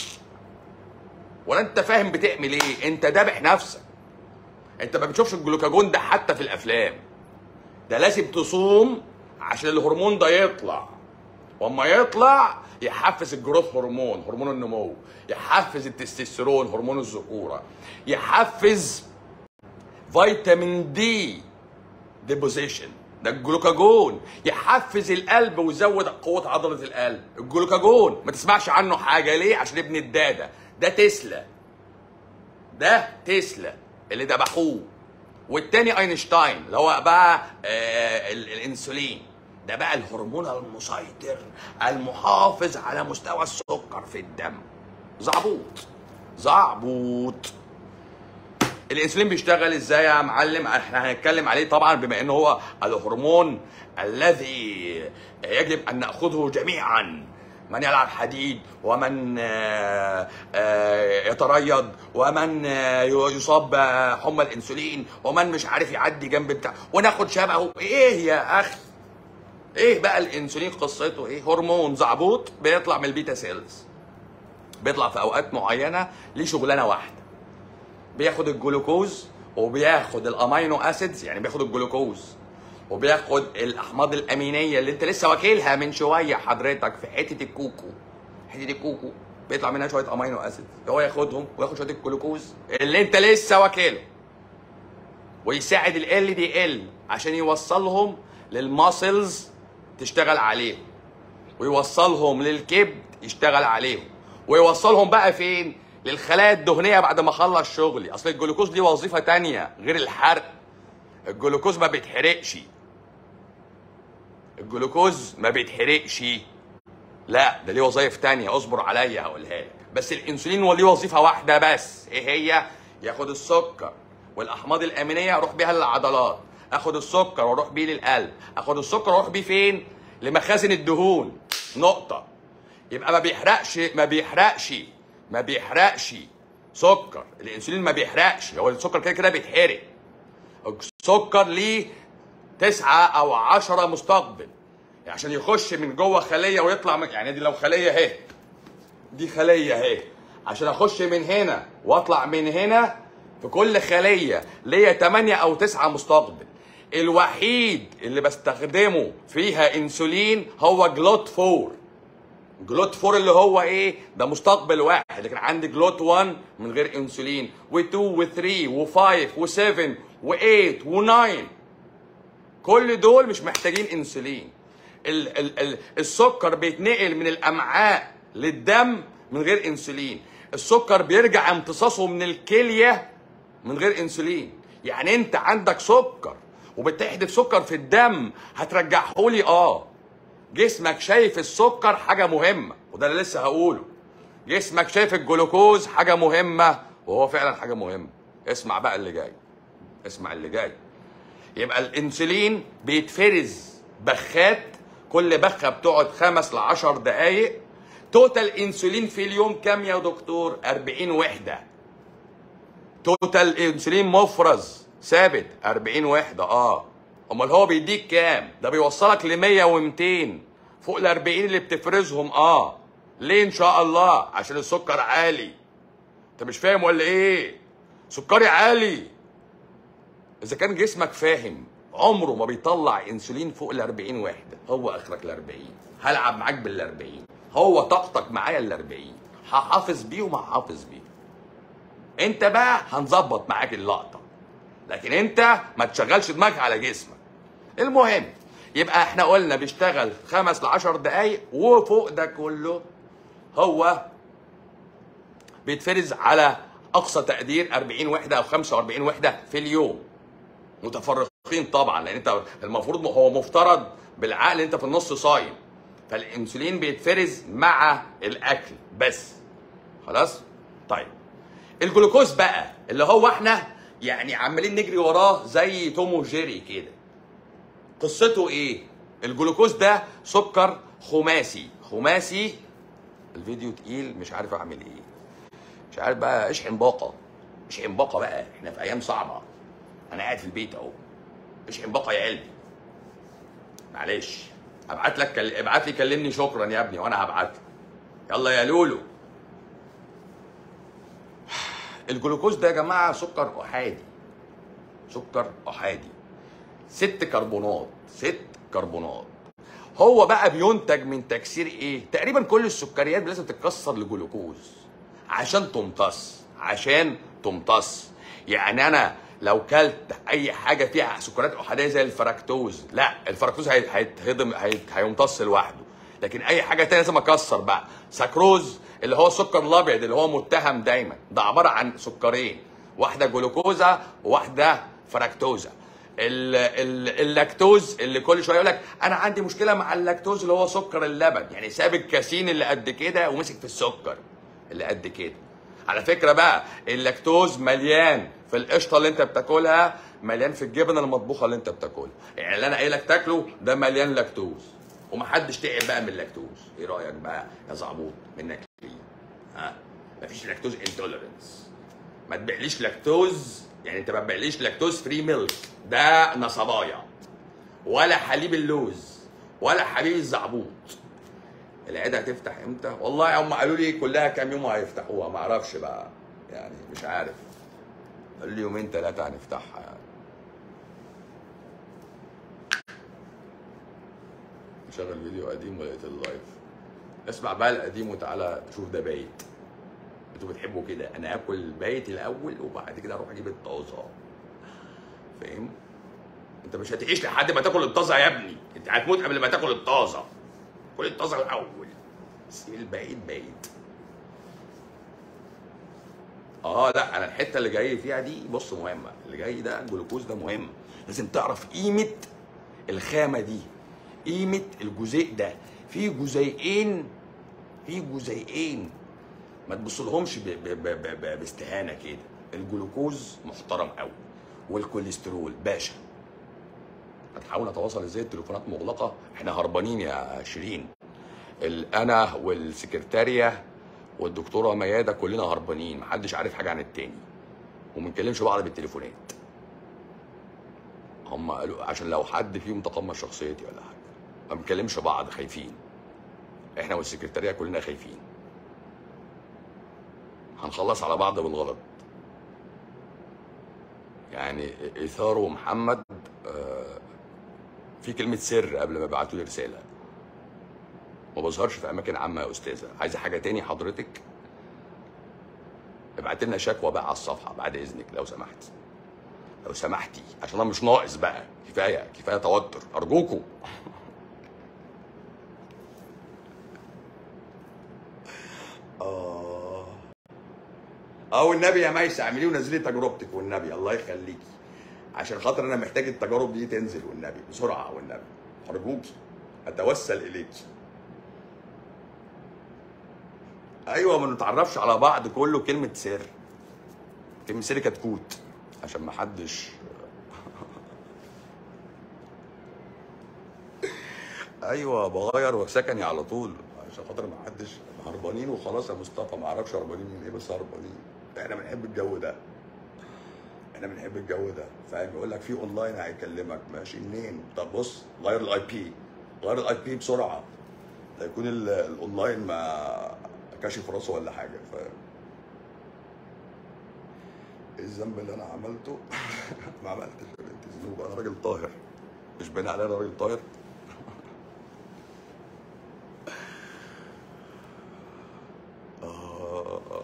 ولا انت فاهم بتعمل ايه انت دابح نفسك انت ما بتشوفش الجلوكاجون ده حتى في الافلام ده لازم تصوم عشان الهرمون ده يطلع واما يطلع يحفز الجروث هرمون هرمون النمو يحفز التستوستيرون هرمون الذكوره يحفز فيتامين دي ديبوزيشن ده الجلوكاجون يحفز القلب ويزود قوة عضلة القلب الجلوكاجون ما تسمعش عنه حاجة ليه عشان ابن الدادة ده تسلا ده تسلا اللي ذبحوه والتاني اينشتاين اللي هو بقى آه ال- الانسولين ده بقى الهرمون المسيطر المحافظ على مستوى السكر في الدم زعبوط زعبوط الانسولين بيشتغل ازاي يا معلم احنا هنتكلم عليه طبعا بما انه هو الهرمون الذي يجب ان ناخذه جميعا من يلعب حديد ومن آه، آه، يتريض ومن آه، يصاب بحمى الانسولين ومن مش عارف يعدي جنب بتاع وناخد شبهه ايه يا اخي ايه بقى الانسولين قصته ايه هرمون زعبوط بيطلع من البيتا سيلز بيطلع في اوقات معينه ليه شغلانه واحده بياخد الجلوكوز وبياخد الامينو اسيدز يعني بياخد الجلوكوز وبياخد الاحماض الامينيه اللي انت لسه واكلها من شويه حضرتك في حته الكوكو حته الكوكو بيطلع منها شويه امينو اسيدز هو ياخدهم وياخد شويه الجلوكوز اللي انت لسه واكله ويساعد ال دي ال عشان يوصلهم للماسلز تشتغل عليهم ويوصلهم للكبد يشتغل عليهم ويوصلهم بقى فين للخلايا الدهنيه بعد ما اخلص شغلي اصل الجلوكوز ليه وظيفه تانية غير الحرق الجلوكوز ما بيتحرقش الجلوكوز ما بيتحرقش لا ده ليه وظايف تانية اصبر عليا هقولها لك بس الانسولين هو ليه وظيفه واحده بس ايه هي ياخد السكر والاحماض الامينيه اروح بيها للعضلات اخد السكر واروح بيه للقلب اخد السكر واروح بيه فين لمخازن الدهون نقطه يبقى ما بيحرقش ما بيحرقش ما بيحرقش سكر الانسولين ما بيحرقش هو السكر كده كده بيتحرق السكر ليه تسعة أو عشرة مستقبل يعني عشان يخش من جوه خلية ويطلع من يعني دي لو خلية اهي دي خلية اهي عشان أخش من هنا وأطلع من هنا في كل خلية ليا 8 أو 9 مستقبل الوحيد اللي بستخدمه فيها انسولين هو جلوت 4 جلوت 4 اللي هو ايه ده مستقبل واحد لكن عندي جلوت 1 من غير انسولين و2 و3 و5 و7 و8 و9 كل دول مش محتاجين انسولين ال ال ال السكر بيتنقل من الامعاء للدم من غير انسولين السكر بيرجع امتصاصه من الكليه من غير انسولين يعني انت عندك سكر وبتحدف سكر في الدم هترجعه لي اه جسمك شايف السكر حاجه مهمه وده اللي لسه هقوله جسمك شايف الجلوكوز حاجه مهمه وهو فعلا حاجه مهمه اسمع بقى اللي جاي اسمع اللي جاي يبقى الانسولين بيتفرز بخات كل بخه بتقعد خمس ل 10 دقائق توتال انسولين في اليوم كام يا دكتور 40 وحده توتال انسولين مفرز ثابت 40 وحده اه امال هو بيديك كام ده بيوصلك ل 100 و200 فوق ال 40 اللي بتفرزهم اه ليه ان شاء الله عشان السكر عالي انت مش فاهم ولا ايه سكري عالي اذا كان جسمك فاهم عمره ما بيطلع انسولين فوق ال 40 وحده هو اخرك ال 40 هلعب معاك بال 40 هو طاقتك معايا ال 40 هحافظ بيه وما هحافظ بيه انت بقى هنظبط معاك اللقطه لكن انت ما تشغلش دماغك على جسمك المهم يبقى احنا قلنا بيشتغل خمس ل 10 دقايق وفوق ده كله هو بيتفرز على اقصى تقدير 40 وحده او 45 وحده في اليوم متفرقين طبعا لان انت المفروض هو مفترض بالعقل انت في النص صايم فالانسولين بيتفرز مع الاكل بس خلاص طيب الجلوكوز بقى اللي هو احنا يعني عمالين نجري وراه زي توم وجيري كده قصته ايه الجلوكوز ده سكر خماسي خماسي الفيديو تقيل مش عارف اعمل ايه مش عارف بقى اشحن باقه اشحن باقه بقى احنا في ايام صعبه انا قاعد في البيت اهو اشحن باقه يا قلبي معلش هبعت لك كل... ابعت لي كلمني شكرا يا ابني وانا هبعت لك يلا يا لولو الجلوكوز ده يا جماعه سكر احادي سكر احادي ست كربونات ست كربونات هو بقى بينتج من تكسير ايه تقريبا كل السكريات لازم تتكسر لجلوكوز عشان تمتص عشان تمتص يعني انا لو كلت اي حاجه فيها سكريات احاديه زي الفركتوز لا الفركتوز هي- هيتهضم هيت- هيمتص لوحده لكن اي حاجه تانية لازم اكسر بقى سكروز اللي هو السكر الابيض اللي هو متهم دايما ده عباره عن سكرين واحده جلوكوزا وواحده فركتوزا ال- ال- اللاكتوز اللي كل شويه يقول لك انا عندي مشكله مع اللاكتوز اللي هو سكر اللبن يعني ساب الكاسين اللي قد كده ومسك في السكر اللي قد كده على فكره بقى اللاكتوز مليان في القشطه اللي انت بتاكلها مليان في الجبن المطبوخه اللي انت بتاكلها يعني اللي انا قايلك تاكله ده مليان لاكتوز ومحدش تعب بقى من اللاكتوز ايه رايك بقى يا زعبوط منك ليه ها مفيش لاكتوز انتوليرنس ما تبيعليش لاكتوز يعني انت ما تبيعليش لاكتوز فري ميلك ده نصبايا ولا حليب اللوز ولا حليب الزعبوط العياده هتفتح امتى؟ والله هم قالوا لي كلها كام يوم وهيفتحوها ما اعرفش بقى يعني مش عارف قالوا لي يومين ثلاثه هنفتحها يعني نشغل فيديو قديم ولقيت اللايف اسمع بقى القديم وتعالى شوف ده بايت انتوا بتحبوا كده انا اكل البايت الاول وبعد كده اروح اجيب الطازه فاهم انت مش هتعيش لحد ما تاكل الطازه يا ابني انت هتموت قبل ما تاكل الطازه كل الطازه الاول سيب الباقي بايت اه لا انا الحته اللي جاي فيها دي بص مهمه اللي جاي ده الجلوكوز ده مهم لازم تعرف قيمه الخامه دي قيمه الجزيء ده في جزيئين في جزيئين ما تبصلهمش ب- ب- ب- ب- ب- باستهانه كده الجلوكوز محترم قوي والكوليسترول باشا هتحاول اتواصل ازاي التليفونات مغلقه احنا هربانين يا شيرين ال- انا والسكرتاريه والدكتوره مياده كلنا هربانين محدش عارف حاجه عن التاني وما بنكلمش بعض بالتليفونات هم قالوا عشان لو حد فيهم تقمص شخصيتي ولا حاجه ما بنكلمش بعض خايفين احنا والسكرتاريه كلنا خايفين هنخلص على بعض بالغلط يعني ايثار ومحمد آه، في كلمه سر قبل ما يبعتوا لي رساله ما بظهرش في اماكن عامه يا استاذه عايزه حاجه تاني حضرتك ابعت لنا شكوى بقى على الصفحه بعد اذنك لو سمحت لو سمحتي عشان انا مش ناقص بقى كفايه كفايه توتر ارجوكوا اه اه والنبي يا ميسة اعملي ونزلي تجربتك والنبي الله يخليكي عشان خاطر انا محتاج التجارب دي تنزل والنبي بسرعه والنبي ارجوكي اتوسل اليكي ايوه ما نتعرفش على بعض كله كلمه سر كلمه سر كتكوت عشان ما حدش ايوه بغير سكني على طول عشان خاطر ما حدش هربانين وخلاص يا مصطفى ما اعرفش هربانين من ايه بس هربانين احنا بنحب الجو ده احنا بنحب الجو ده فاهم يقول لك في اونلاين هيكلمك ماشي منين طب بص غير الاي بي غير الاي بي بسرعه لا يكون ال- الاونلاين ما كاشف راسه ولا حاجه فاهم ايه الذنب اللي انا عملته ما عملتش يا بنت ذنوب انا راجل طاهر مش باين عليا انا راجل طاهر آه.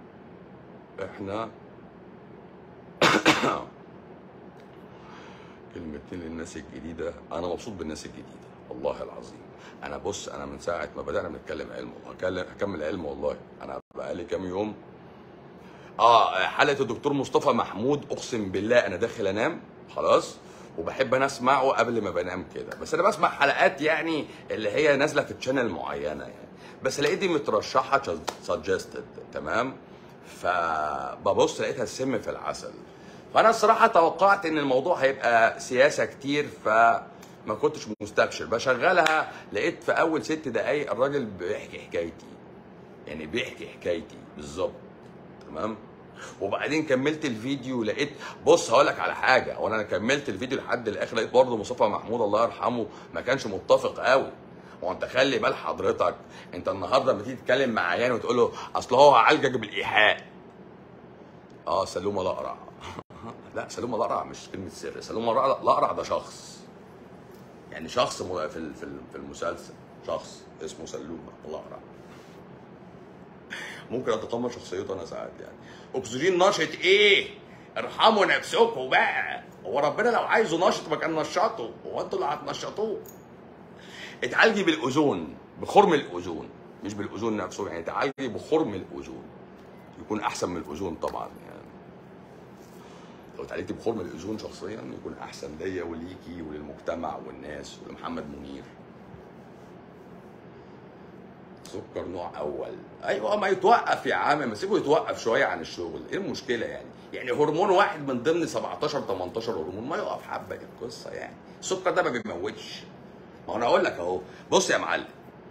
احنا كلمتين للناس الجديدة أنا مبسوط بالناس الجديدة والله العظيم أنا بص أنا من ساعة ما بدأنا بنتكلم علم وهكلم هكمل علم والله أنا بقالي كام يوم اه حلقة الدكتور مصطفى محمود أقسم بالله أنا داخل أنام خلاص وبحب انا اسمعه قبل ما بنام كده بس انا بسمع حلقات يعني اللي هي نازله في تشانل معينه يعني بس لقيت دي مترشحه سجستد تمام فببص لقيتها السم في العسل فانا الصراحه توقعت ان الموضوع هيبقى سياسه كتير فما كنتش مستبشر بشغلها لقيت في اول ست دقايق الراجل بيحكي حكايتي يعني بيحكي حكايتي بالظبط تمام وبعدين كملت الفيديو لقيت بص هقول لك على حاجه وانا انا كملت الفيديو لحد الاخر لقيت برضه مصطفى محمود الله يرحمه ما كانش متفق قوي هو انت خلي بال حضرتك انت النهارده لما تيجي تتكلم مع عيان وتقول له اصل هو هعالجك بالايحاء اه سلومه الاقرع لا سلومه الاقرع مش كلمه سر سلومه الأقرع- الاقرع ده شخص يعني شخص م- في ال- في ال- في المسلسل شخص اسمه سلومه الاقرع ممكن اتقمص شخصيته انا ساعات يعني اكسجين نشط ايه ارحموا نفسكم بقى هو ربنا لو عايزه نشط ما كان نشطه هو انتوا اللي هتنشطوه اتعالجي بالاوزون بخرم الاوزون مش بالاوزون نفسه يعني اتعالجي بخرم الاوزون يكون احسن من الاوزون طبعا يعني لو اتعالجتي بخرم الاوزون شخصيا يكون احسن ليا وليكي وللمجتمع والناس ولمحمد منير سكر نوع اول ايوه ما يتوقف يا عم ما سيبه يتوقف شويه عن الشغل ايه المشكله يعني يعني هرمون واحد من ضمن 17 18 هرمون ما يقف حبه دي القصه يعني السكر ده ما بيموتش ما هو انا اقول لك اهو بص يا معلم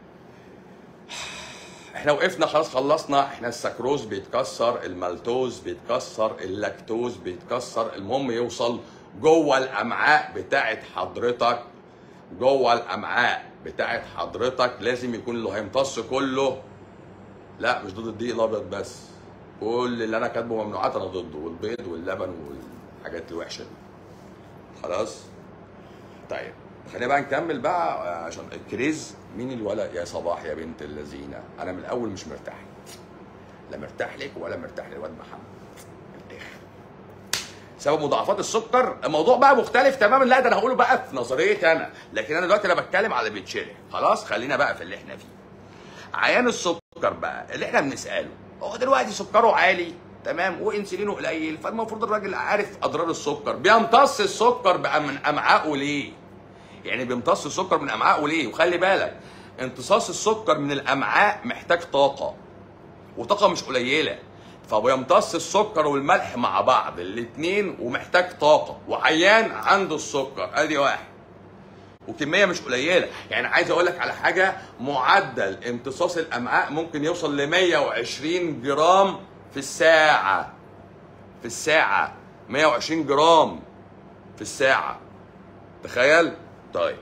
احنا وقفنا خلاص خلصنا احنا السكروز بيتكسر المالتوز بيتكسر اللاكتوز بيتكسر المهم يوصل جوه الامعاء بتاعت حضرتك جوه الامعاء بتاعت حضرتك لازم يكون اللي هيمتص كله لا مش ضد الدقيق الابيض بس كل اللي انا كاتبه ممنوعات انا ضده والبيض واللبن والحاجات الوحشه دي خلاص طيب خلينا بقى نكمل بقى عشان الكريز مين الولد يا صباح يا بنت اللذينه انا من الاول مش مرتاح لك لا مرتاح لك ولا مرتاح للواد محمد من الاخر سبب مضاعفات السكر الموضوع بقى مختلف تماما لا ده انا هقوله بقى في نظريتي انا لكن انا دلوقتي انا بتكلم على اللي بيتشرح خلاص خلينا بقى في اللي احنا فيه عيان السكر بقى اللي احنا بنساله هو دلوقتي سكره عالي تمام وانسولينه قليل فالمفروض الراجل عارف اضرار السكر بيمتص السكر بقى من امعائه ليه يعني بيمتص السكر من امعائه ليه وخلي بالك امتصاص السكر من الامعاء محتاج طاقه وطاقه مش قليله فبيمتص السكر والملح مع بعض الاتنين ومحتاج طاقه وعيان عنده السكر ادي واحد وكميه مش قليله يعني عايز اقول لك على حاجه معدل امتصاص الامعاء ممكن يوصل ل 120 جرام في الساعه في الساعه 120 جرام في الساعه تخيل طيب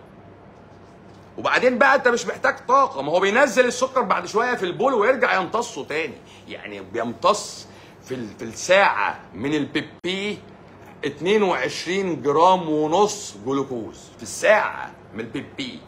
وبعدين بقى انت مش محتاج طاقه ما هو بينزل السكر بعد شويه في البول ويرجع يمتصه تاني يعني بيمتص في ال- في الساعه من البيبي 22 جرام ونص جلوكوز في الساعه من البيبي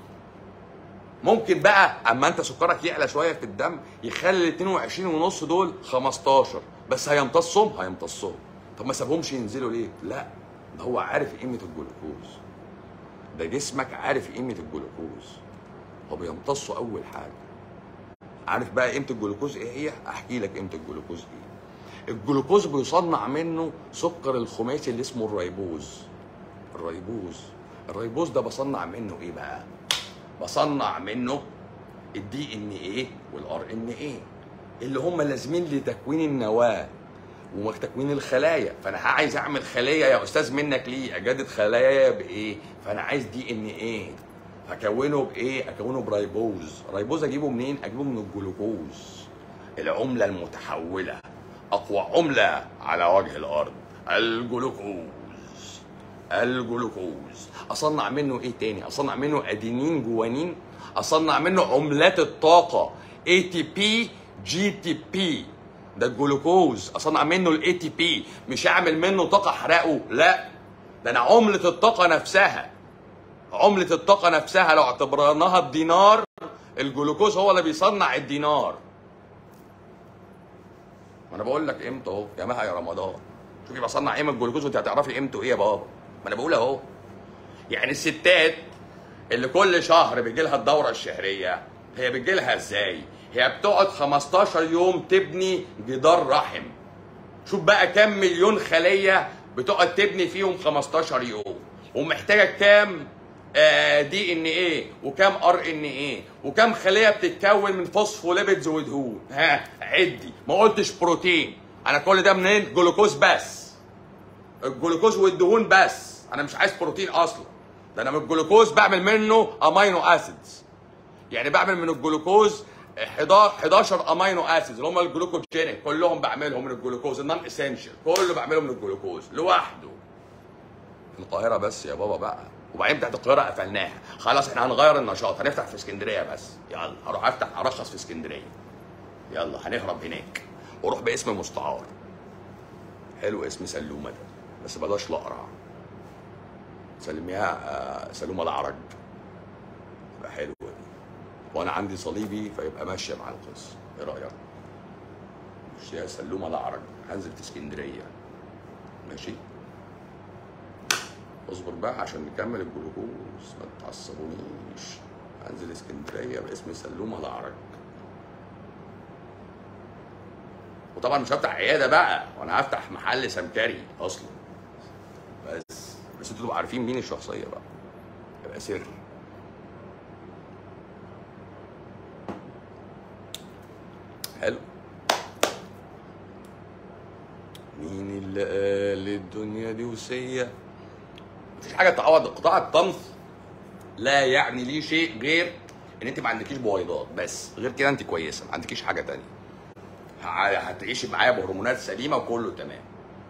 ممكن بقى اما انت سكرك يعلى شويه في الدم يخلي ال 22 ونص دول 15 بس هيمتصهم هيمتصهم طب ما سابهمش ينزلوا ليه؟ لا ده هو عارف قيمه الجلوكوز ده جسمك عارف قيمه الجلوكوز هو بيمتصه اول حاجه عارف بقى قيمه الجلوكوز ايه هي احكي لك قيمه الجلوكوز ايه الجلوكوز بيصنع منه سكر الخماسي اللي اسمه الريبوز الريبوز الريبوز ده بصنع منه ايه بقى بصنع منه الدي ان ايه والار ان ايه اللي هم لازمين لتكوين النواه وتكوين الخلايا فانا عايز اعمل خليه يا استاذ منك ليه اجدد خلايا بايه فانا عايز دي ان ايه هكونه بايه اكونه بريبوز ريبوز اجيبه منين اجيبه من الجلوكوز العمله المتحوله اقوى عمله على وجه الارض الجلوكوز الجلوكوز اصنع منه ايه تاني اصنع منه ادينين جوانين اصنع منه عملات الطاقه اي تي بي جي تي بي ده الجلوكوز اصنع منه الاي تي بي مش اعمل منه طاقه احرقه لا ده انا عمله الطاقه نفسها عمله الطاقه نفسها لو اعتبرناها بدينار الجلوكوز هو اللي بيصنع الدينار ما انا بقول لك قيمته اهو يا مها يا رمضان شوفي بصنع ايه من الجلوكوز وانت هتعرفي قيمته ايه يا بابا ما انا بقول اهو يعني الستات اللي كل شهر بيجي لها الدوره الشهريه هي بيجي لها ازاي هي بتقعد 15 يوم تبني جدار رحم شوف بقى كام مليون خليه بتقعد تبني فيهم 15 يوم ومحتاجه كام آه، دي ان ايه وكام ار ان ايه وكام خليه بتتكون من فوسفوليبيدز ودهون ها عدي ما قلتش بروتين انا كل ده منين جلوكوز بس الجلوكوز والدهون بس انا مش عايز بروتين اصلا ده انا من الجلوكوز بعمل منه امينو اسيدز يعني بعمل من الجلوكوز 11 امينو اسيدز اللي هم الجلوكوجينيك كلهم بعملهم من الجلوكوز النون اسينشال كله بعمله من الجلوكوز لوحده في القاهره بس يا بابا بقى وبعدين بتاعت القاهره قفلناها خلاص احنا هنغير النشاط هنفتح في اسكندريه بس يلا هروح افتح ارخص في اسكندريه يلا هنهرب هناك واروح باسم مستعار حلو اسم سلومه ده بس بلاش الاقرع سلميها آه، سلومه العرج تبقى حلوه دي وانا عندي صليبي فيبقى ماشيه مع القصه ايه رايك مش يا سلومه العرج هنزل في اسكندريه ماشي اصبر بقى عشان نكمل الجلوكوز ما تعصبونيش هنزل اسكندريه باسم سلومه العرج وطبعا مش هفتح عياده بقى وانا هفتح محل سمكري اصلا بس بس انتوا تبقوا عارفين مين الشخصيه بقى يبقى سر حلو مين اللي قال الدنيا دي وسيه مفيش حاجه تعوض قطاع الطمث لا يعني ليه شيء غير ان انت ما عندكيش بويضات بس غير كده انت كويسه ما عندكيش حاجه تانية ه- هتعيشي معايا بهرمونات سليمه وكله تمام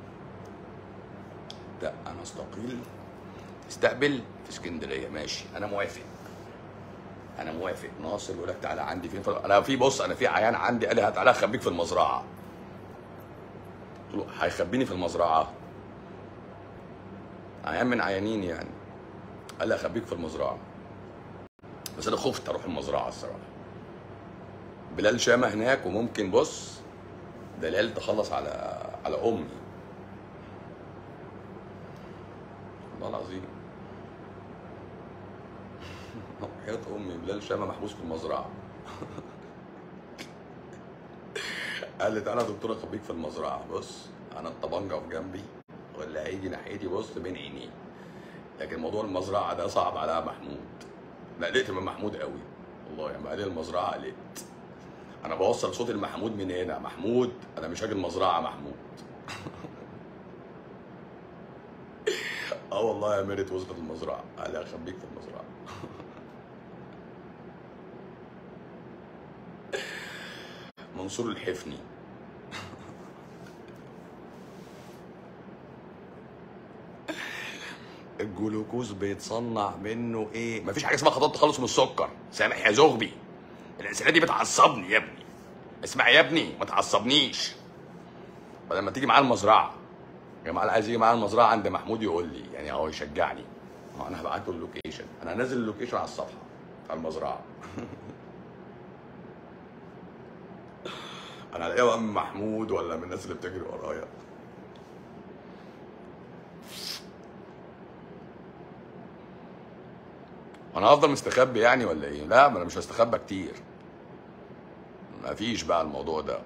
لا انا استقيل استقبل في اسكندريه ماشي انا موافق انا موافق ناصر يقول لك تعالى عندي فين في- انا في بص انا في عيان عندي قال لي تعالى اخبيك في المزرعه قلت له هيخبيني في المزرعه عيان من عيانين يعني قال لي اخبيك في المزرعه بس انا خفت اروح المزرعه الصراحه بلال شامه هناك وممكن بص دلال تخلص على على امي والله العظيم حياة امي بلال شامه محبوس في المزرعه قال لي تعالى يا دكتور اخبيك في المزرعه بص انا الطبنجه في جنبي واللي هيجي ناحيتي بص بين عينيه لكن موضوع المزرعه ده صعب على محمود لا قلقت من محمود قوي والله يعني قال لي المزرعه قلقت انا بوصل صوت المحمود من هنا محمود انا مش هاجي المزرعه محمود اه والله يا ميرت وصلت المزرعه قال لي اخبيك في المزرعه منصور الحفني الجلوكوز بيتصنع منه ايه مفيش حاجه اسمها خطوات تخلص من السكر سامح يا زغبي الاسئله دي بتعصبني يا ابني اسمع يا ابني ما تعصبنيش بدل ما تيجي معايا المزرعه يا جماعه اللي عايز يجي معايا المزرعه عند محمود يقول لي يعني هو يشجعني ما انا هبعت له اللوكيشن انا هنزل اللوكيشن على الصفحه بتاع المزرعه انا هلاقيه بقى من محمود ولا من الناس اللي بتجري ورايا انا هفضل مستخبي يعني ولا ايه لا ما انا مش هستخبى كتير مفيش بقى الموضوع ده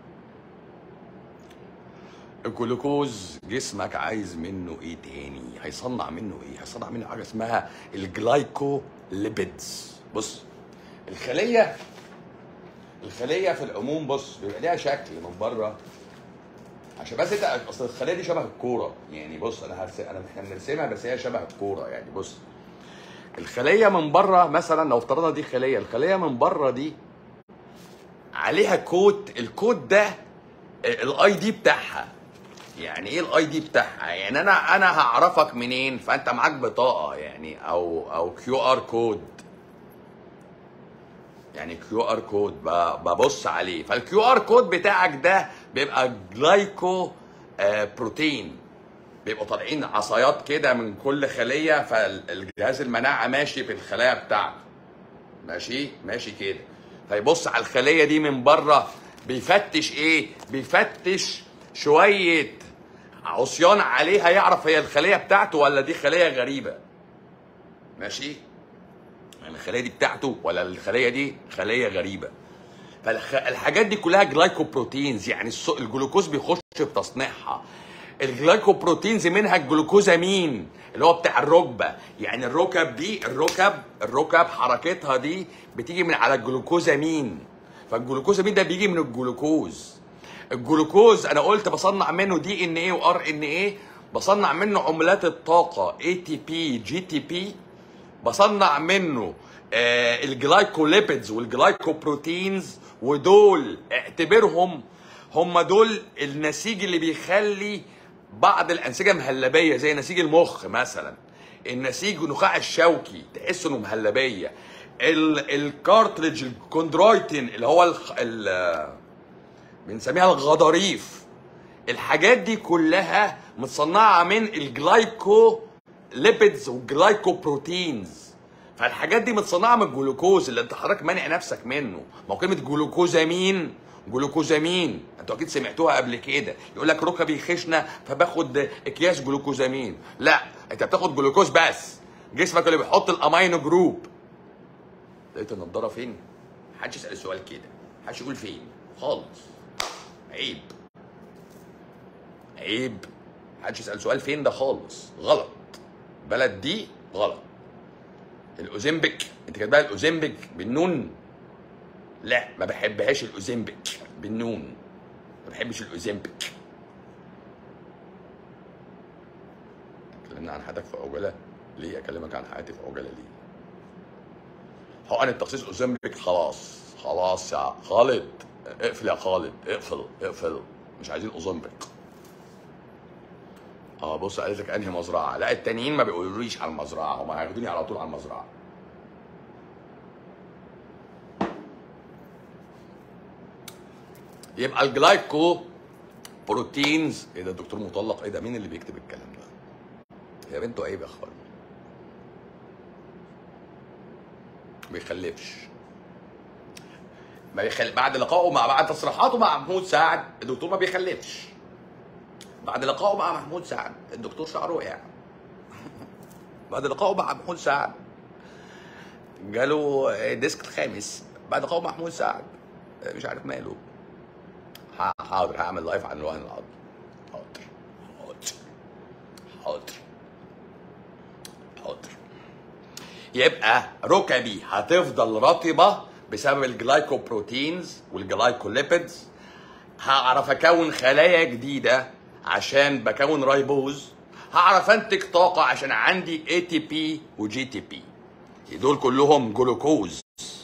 الجلوكوز جسمك عايز منه ايه تاني هيصنع منه ايه هيصنع منه حاجه اسمها الجلايكوليبيدز بص الخليه الخليه في العموم بص بيبقى ليها شكل من بره عشان بس انت اصل الخليه دي شبه الكوره يعني بص انا هرسم انا احنا بنرسمها بس هي شبه الكوره يعني بص الخليه من بره مثلا لو افترضنا دي خليه الخليه من بره دي عليها كود الكود ده الاي دي بتاعها يعني ايه الاي دي بتاعها يعني انا انا هعرفك منين فانت معاك بطاقه يعني او او كيو ار كود يعني كيو ار كود ببص عليه فالكيو ار كود بتاعك ده بيبقى جلايكو آه بروتين بيبقوا طالعين عصايات كده من كل خليه فالجهاز المناعه ماشي في الخلايا بتاعته ماشي ماشي كده فيبص على الخليه دي من بره بيفتش ايه بيفتش شويه عصيان عليها يعرف هي الخليه بتاعته ولا دي خليه غريبه ماشي يعني الخليه دي بتاعته ولا الخليه دي خليه غريبه فالحاجات دي كلها جلايكوبروتينز يعني الس- الجلوكوز بيخش في تصنيعها الجلايكوبروتينز منها الجلوكوزامين اللي هو بتاع الركبه يعني الركب دي الركب الركب حركتها دي بتيجي من على الجلوكوزامين فالجلوكوزامين ده بيجي من الجلوكوز الجلوكوز انا قلت بصنع منه دي ان ايه وار ان ايه بصنع منه عملات الطاقه اي تي بي جي تي بي بصنع منه آه الجلايكوليبيدز والجلايكوبروتينز ودول اعتبرهم هم دول النسيج اللي بيخلي بعض الانسجه مهلبيه زي نسيج المخ مثلا النسيج النخاع الشوكي تحس انه مهلبيه ال- الكارتريج الكوندرويتين اللي هو الخ... ال... بنسميها الغضاريف الحاجات دي كلها متصنعه من الجلايكو ليبيدز والجلايكوبروتينز فالحاجات دي متصنعه من الجلوكوز اللي انت حضرتك مانع نفسك منه ما هو كلمه جلوكوزامين جلوكوزامين انتوا اكيد سمعتوها قبل كده يقول لك ركبي خشنه فباخد اكياس جلوكوزامين لا انت بتاخد جلوكوز بس جسمك اللي بيحط الامينو جروب لقيت النضاره فين محدش يسال السؤال كده محدش يقول فين خالص عيب عيب محدش يسال سؤال فين ده خالص غلط بلد دي غلط الاوزمبيك انت كاتبها الاوزمبيك بالنون لا ما بحبهاش الاوزمبيك بالنون ما بحبش الاوزمبيك اتكلمنا عن حياتك في عجله ليه اكلمك عن حياتي في عجله ليه حقن التخصيص اوزمبيك خلاص خلاص يا خالد اقفل يا خالد اقفل اقفل مش عايزين اوزمبيك اه بص قالت لك انهي مزرعه لا التانيين ما بيقولوليش على المزرعه هم هياخدوني على طول على المزرعه يبقى الجلايكو بروتينز ايه ده الدكتور مطلق ايه ده مين اللي بيكتب الكلام ده يا بنتو عيب يا اخوان ما بيخلفش ما بيخل... بعد لقائه مع بعد تصريحاته مع محمود سعد الدكتور ما بيخلفش بعد لقائه مع محمود سعد الدكتور شعره وقع بعد لقائه مع محمود سعد جاله ديسك الخامس بعد لقائه مع محمود سعد مش عارف ماله ح- حاضر هعمل لايف عن الوهن العظمي حاضر حاضر حاضر حاضر يبقى ركبي هتفضل رطبه بسبب الجلايكوبروتينز والجلايكوليبيدز هعرف اكون خلايا جديده عشان بكون رايبوز هعرف انتج طاقه عشان عندي اي تي بي وجي تي بي دول كلهم جلوكوز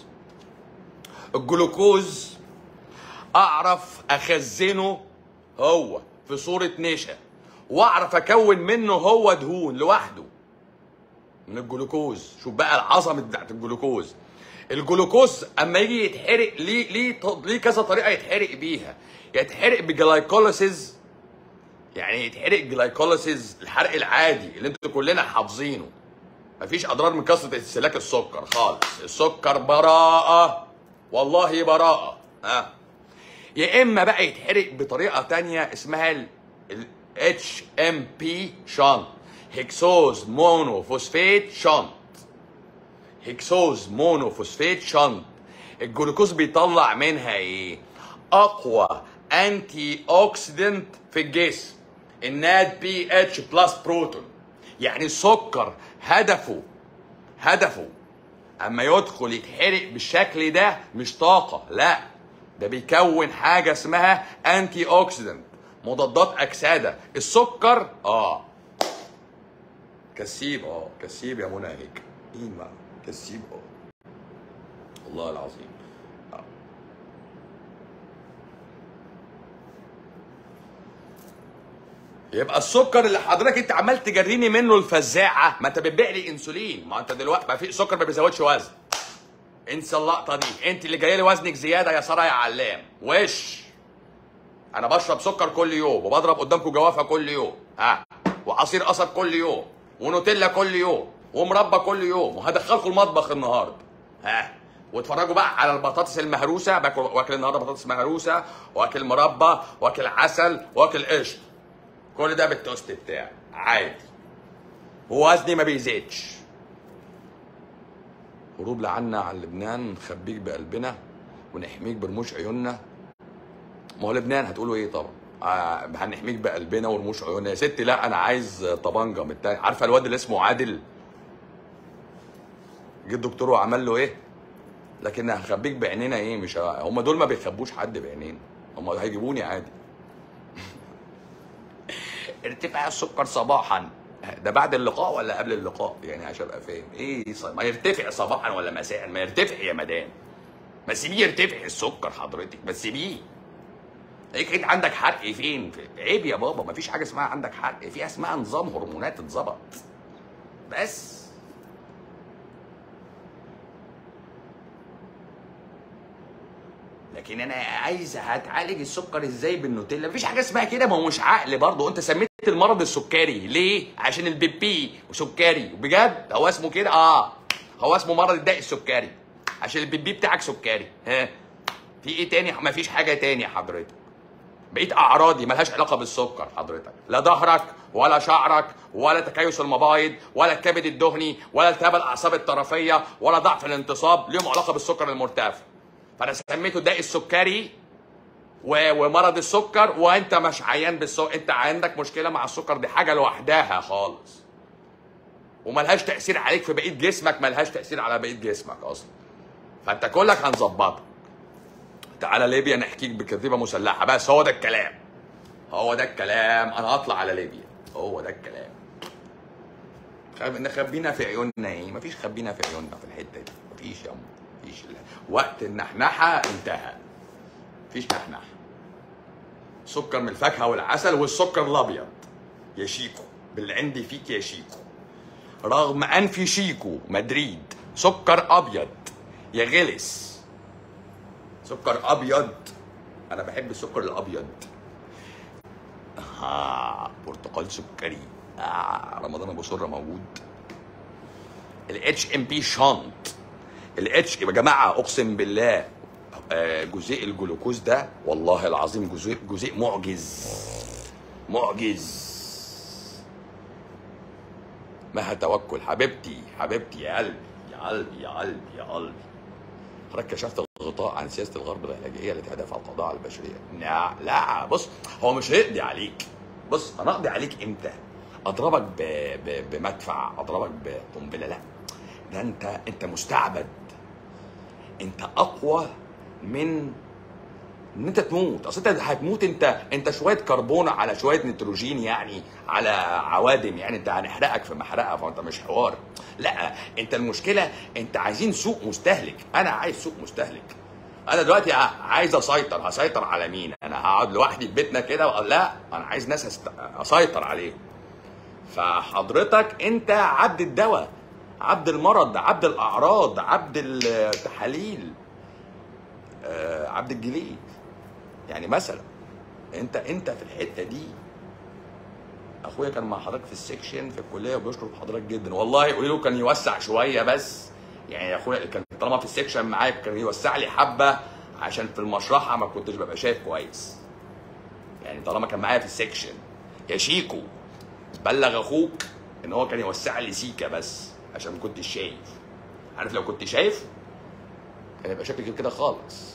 الجلوكوز اعرف اخزنه هو في صوره نشا واعرف اكون منه هو دهون لوحده من الجلوكوز شوف بقى العظمه بتاعت الجلوكوز الجلوكوز اما يجي يتحرق ليه ليه ط- ليه كذا طريقه يتحرق بيها يتحرق بجلايكوليسيز يعني يتحرق جلايكوليسيز الحرق العادي اللي انتوا كلنا حافظينه مفيش اضرار من كثره استهلاك السكر خالص السكر براءه والله براءه ها يا اما بقى يتحرق بطريقه تانية اسمها ال اتش ام بي شانت هيكسوز مونو فوسفات شانت هيكسوز مونو فوسفات شانت الجلوكوز بيطلع منها ايه اقوى انتي اوكسيدنت في الجسم الناد بي اتش بلس بروتون يعني السكر هدفه هدفه اما يدخل يتحرق بالشكل ده مش طاقه لا ده بيكون حاجه اسمها انتي اوكسيدنت مضادات اكسده السكر اه كسيب اه كسيب يا منى هيك ايه ما كسيب اه والله العظيم آه. يبقى السكر اللي حضرتك انت عمال تجريني منه الفزاعه ما انت بتبيع لي انسولين ما انت دلوقتي ما في سكر ما بيزودش وزن انسى اللقطه دي انت اللي جايه لي وزنك زياده يا ساره يا علام وش انا بشرب سكر كل يوم وبضرب قدامكم جوافه كل يوم ها وعصير قصب كل يوم ونوتيلا كل يوم ومربى كل يوم وهدخلكم المطبخ النهارده ها واتفرجوا بقى على البطاطس المهروسه باكل واكل النهارده بطاطس مهروسه واكل مربى واكل عسل واكل قشطه كل ده بالتوست بتاعي عادي ووزني ما بيزيدش هروب لعنا عن لبنان نخبيك بقلبنا ونحميك برموش عيوننا ما هو لبنان هتقولوا ايه طبعا آه هنحميك بقلبنا ورموش عيوننا يا ستي لا انا عايز طبنجه من التاني عارفه الواد اللي اسمه عادل جه الدكتور وعمل له ايه لكن هنخبيك بعينينا ايه مش ه- هم دول ما بيخبوش حد بعينين هم هيجيبوني عادي ارتفاع السكر صباحا ده بعد اللقاء ولا قبل اللقاء يعني عشان ابقى فاهم ايه ص- ما يرتفع صباحا ولا مساء ما يرتفع يا مدام ما سيبيه يرتفع السكر حضرتك ما سيبيه هيك انت عندك حق فين في- عيب يا بابا ما فيش حاجه اسمها عندك حق في اسمها نظام هرمونات اتظبط بس لكن انا عايز هتعالج السكر ازاي بالنوتيلا مفيش حاجه اسمها كده ما هو مش عقل برضه انت سميت المرض السكري ليه عشان البيبي وسكري بجد هو اسمه كده اه هو اسمه مرض الداء السكري عشان البيبي بتاعك سكري ها في ايه تاني مفيش حاجه تاني يا حضرتك بقيت اعراضي ملهاش علاقه بالسكر حضرتك لا ظهرك ولا شعرك ولا تكيس المبايض ولا الكبد الدهني ولا التهاب الاعصاب الطرفيه ولا ضعف الانتصاب ليهم علاقه بالسكر المرتفع فانا سميته الداء السكري و- ومرض السكر وانت مش عيان بالسكر انت عندك مشكله مع السكر دي حاجه لوحدها خالص وملهاش تاثير عليك في بقيه جسمك ملهاش تاثير على بقيه جسمك اصلا فانت كلك هنظبطك تعالى ليبيا نحكيك بكتيبه مسلحه بس هو ده الكلام هو ده الكلام انا هطلع على ليبيا هو ده الكلام خب- نخبينا في عيوننا ايه مفيش خبينا في عيوننا في الحته دي مفيش يا أم. مفيش لا. وقت النحنحه انتهى مفيش نحنحه سكر من الفاكهه والعسل والسكر الابيض يا شيكو باللي عندي فيك يا شيكو رغم انفي شيكو مدريد سكر ابيض يا غلس سكر ابيض انا بحب السكر الابيض آه برتقال سكري آه رمضان ابو سره موجود الاتش ام بي شانت الاتش يا جماعه اقسم بالله آه، جزيء الجلوكوز ده والله العظيم جزيء جزيء معجز معجز مها توكل حبيبتي حبيبتي يا قلبي يا قلبي يا قلبي يا قلبي حضرتك كشفت الغطاء عن سياسه الغرب العلاجيه التي هدفها القضاء على البشريه لا لا بص هو مش هيقضي عليك بص انا اقضي عليك امتى اضربك ب... ب... بمدفع اضربك بقنبله لا ده انت انت مستعبد انت اقوى من ان انت تموت اصل انت هتموت انت انت شويه كربون على شويه نيتروجين يعني على عوادم يعني انت هنحرقك في محرقه فانت مش حوار لا انت المشكله انت عايزين سوق مستهلك انا عايز سوق مستهلك انا دلوقتي ع- عايز اسيطر هسيطر على مين انا هقعد لوحدي في بيتنا كده وأقول لا انا عايز ناس أست... اسيطر عليهم فحضرتك انت عبد الدواء عبد المرض عبد الاعراض عبد التحاليل آه، عبد الجليد يعني مثلا انت انت في الحته دي اخويا كان مع حضرتك في السكشن في الكليه وبيشكر حضرتك جدا والله قولي له كان يوسع شويه بس يعني يا اخويا كان طالما في السكشن معاك كان يوسع لي حبه عشان في المشرحه ما كنتش ببقى شايف كويس يعني طالما كان معايا في السكشن يا شيكو بلغ اخوك ان هو كان يوسع لي سيكه بس عشان ما كنتش شايف عارف لو كنت شايف كان يبقى شكلي كده خالص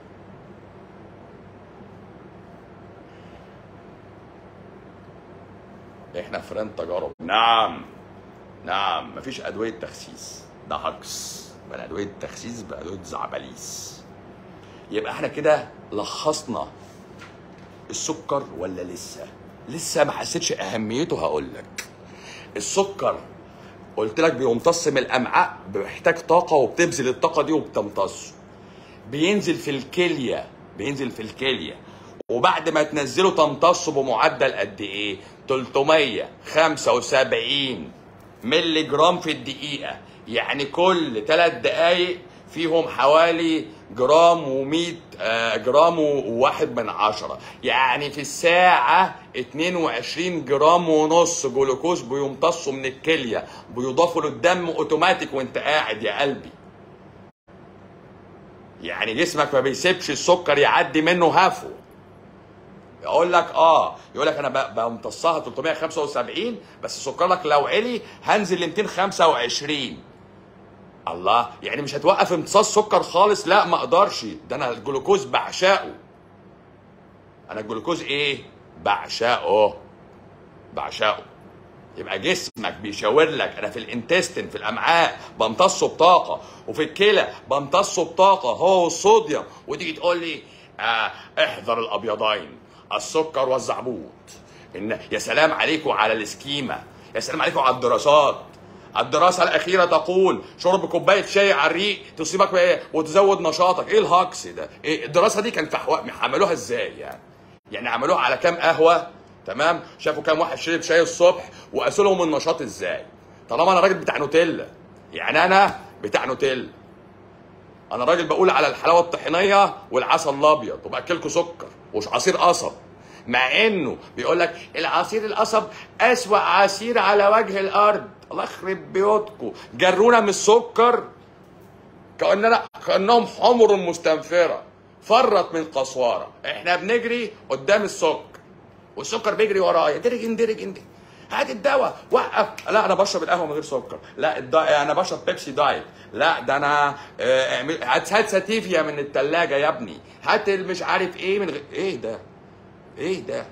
احنا فران تجارب نعم نعم مفيش ادويه تخسيس ده هجص بل ادويه تخسيس بادويه زعبليس يبقى احنا كده لخصنا السكر ولا لسه لسه ما حسيتش اهميته هقول لك السكر قلت لك بيمتص من الامعاء بيحتاج طاقه وبتبذل الطاقه دي وبتمتصه بينزل في الكليه بينزل في الكليه وبعد ما تنزله تمتصه بمعدل قد ايه 375 ملي جرام في الدقيقه يعني كل ثلاث دقايق فيهم حوالي جرام و100 جرام وواحد من عشرة يعني في الساعة 22 جرام ونص جلوكوز بيمتصوا من الكلية بيضافوا للدم اوتوماتيك وانت قاعد يا قلبي يعني جسمك ما بيسيبش السكر يعدي منه هفو يقول لك اه يقول لك انا ب- بمتصها 375 بس سكرك لو علي هنزل ل 225 الله يعني مش هتوقف امتصاص سكر خالص لا ما اقدرش ده انا الجلوكوز بعشقه انا الجلوكوز ايه بعشقه بعشقه يبقى جسمك بيشاور لك انا في الانتستين في الامعاء بمتصه بطاقه وفي الكلى بمتصه بطاقه هو والصوديوم وتيجي تقول لي آه احذر الابيضين السكر والزعبوط ان يا سلام عليكم على السكيما يا سلام عليكم على الدراسات الدراسة الأخيرة تقول شرب كوباية شاي على الريق تصيبك بإيه وتزود نشاطك، إيه الهجص ده؟ إيه الدراسة دي كان في حو... عملوها إزاي يعني؟ يعني عملوها على كام قهوة تمام؟ شافوا كام واحد شرب شاي الصبح وقاسوا لهم النشاط إزاي؟ طالما أنا راجل بتاع نوتيلا يعني أنا بتاع نوتيلا انا راجل بقول على الحلاوه الطحينيه والعسل الابيض وباكلكم سكر وعصير قصب مع انه بيقول لك العصير القصب اسوا عصير على وجه الارض الله يخرب بيوتكم جرونا من السكر كاننا كانهم حمر مستنفره فرت من قسوره احنا بنجري قدام السكر والسكر بيجري ورايا درجن درجن درجن. هات الدواء وقف لا انا بشرب القهوه من غير سكر لا الدا... انا بشرب بيبسي دايت لا ده انا آه، اعمل- هات هات ساتيفيا من التلاجة يا ابني هات مش عارف ايه من غير ايه ده ايه ده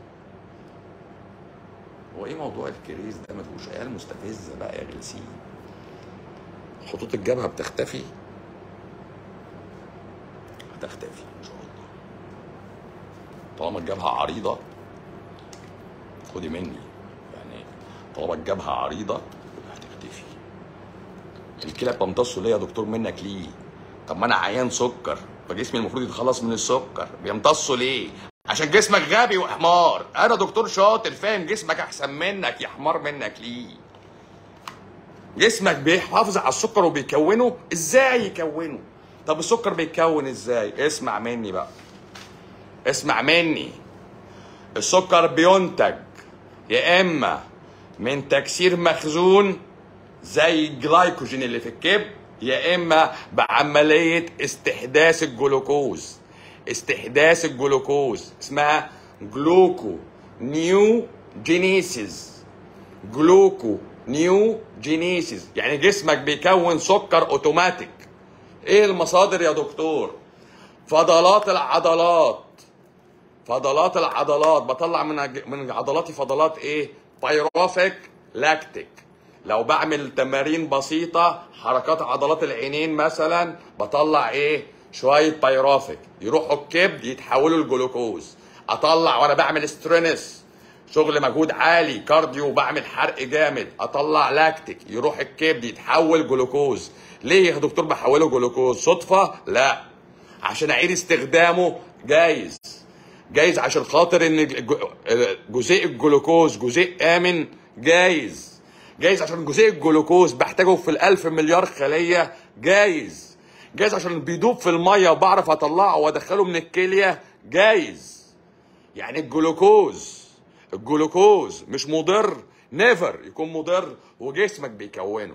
هو ايه موضوع الكريز ده ما تبقوش عيال مستفزه بقى يا غلسين خطوط الجبهه بتختفي هتختفي ان شاء الله طالما الجبهه عريضه خدي مني يعني طالما الجبهه عريضه يبقى هتختفي الكلى بتمتصه ليه يا دكتور منك ليه طب ما انا عيان سكر فجسمي المفروض يتخلص من السكر بيمتصه ليه عشان جسمك غبي وحمار انا دكتور شاطر فاهم جسمك احسن منك يا حمار منك ليه جسمك بيحافظ على السكر وبيكونه ازاي يكونه طب السكر بيتكون ازاي اسمع مني بقى اسمع مني السكر بينتج يا اما من تكسير مخزون زي الجلايكوجين اللي في الكبد يا اما بعمليه استحداث الجلوكوز استحداث الجلوكوز اسمها جلوكو نيو جينيسيس جلوكو نيو جينيسيس يعني جسمك بيكون سكر اوتوماتيك ايه المصادر يا دكتور فضلات العضلات فضلات العضلات بطلع من من عضلاتي فضلات ايه بايروفيك لاكتيك لو بعمل تمارين بسيطة حركات عضلات العينين مثلا بطلع ايه شوية بايروفيك يروحوا الكبد يتحولوا لجلوكوز اطلع وانا بعمل سترينس شغل مجهود عالي كارديو بعمل حرق جامد اطلع لاكتيك يروح الكبد يتحول جلوكوز ليه يا دكتور بحوله جلوكوز صدفة لا عشان اعيد استخدامه جايز جايز عشان خاطر ان الج- جزيء الجلوكوز جزيء امن جايز جايز عشان جزيء الجلوكوز بحتاجه في الالف مليار خليه جايز جايز عشان بيدوب في الميه وبعرف اطلعه وادخله من الكليه جايز يعني الجلوكوز الجلوكوز مش مضر نيفر يكون مضر وجسمك بيكونه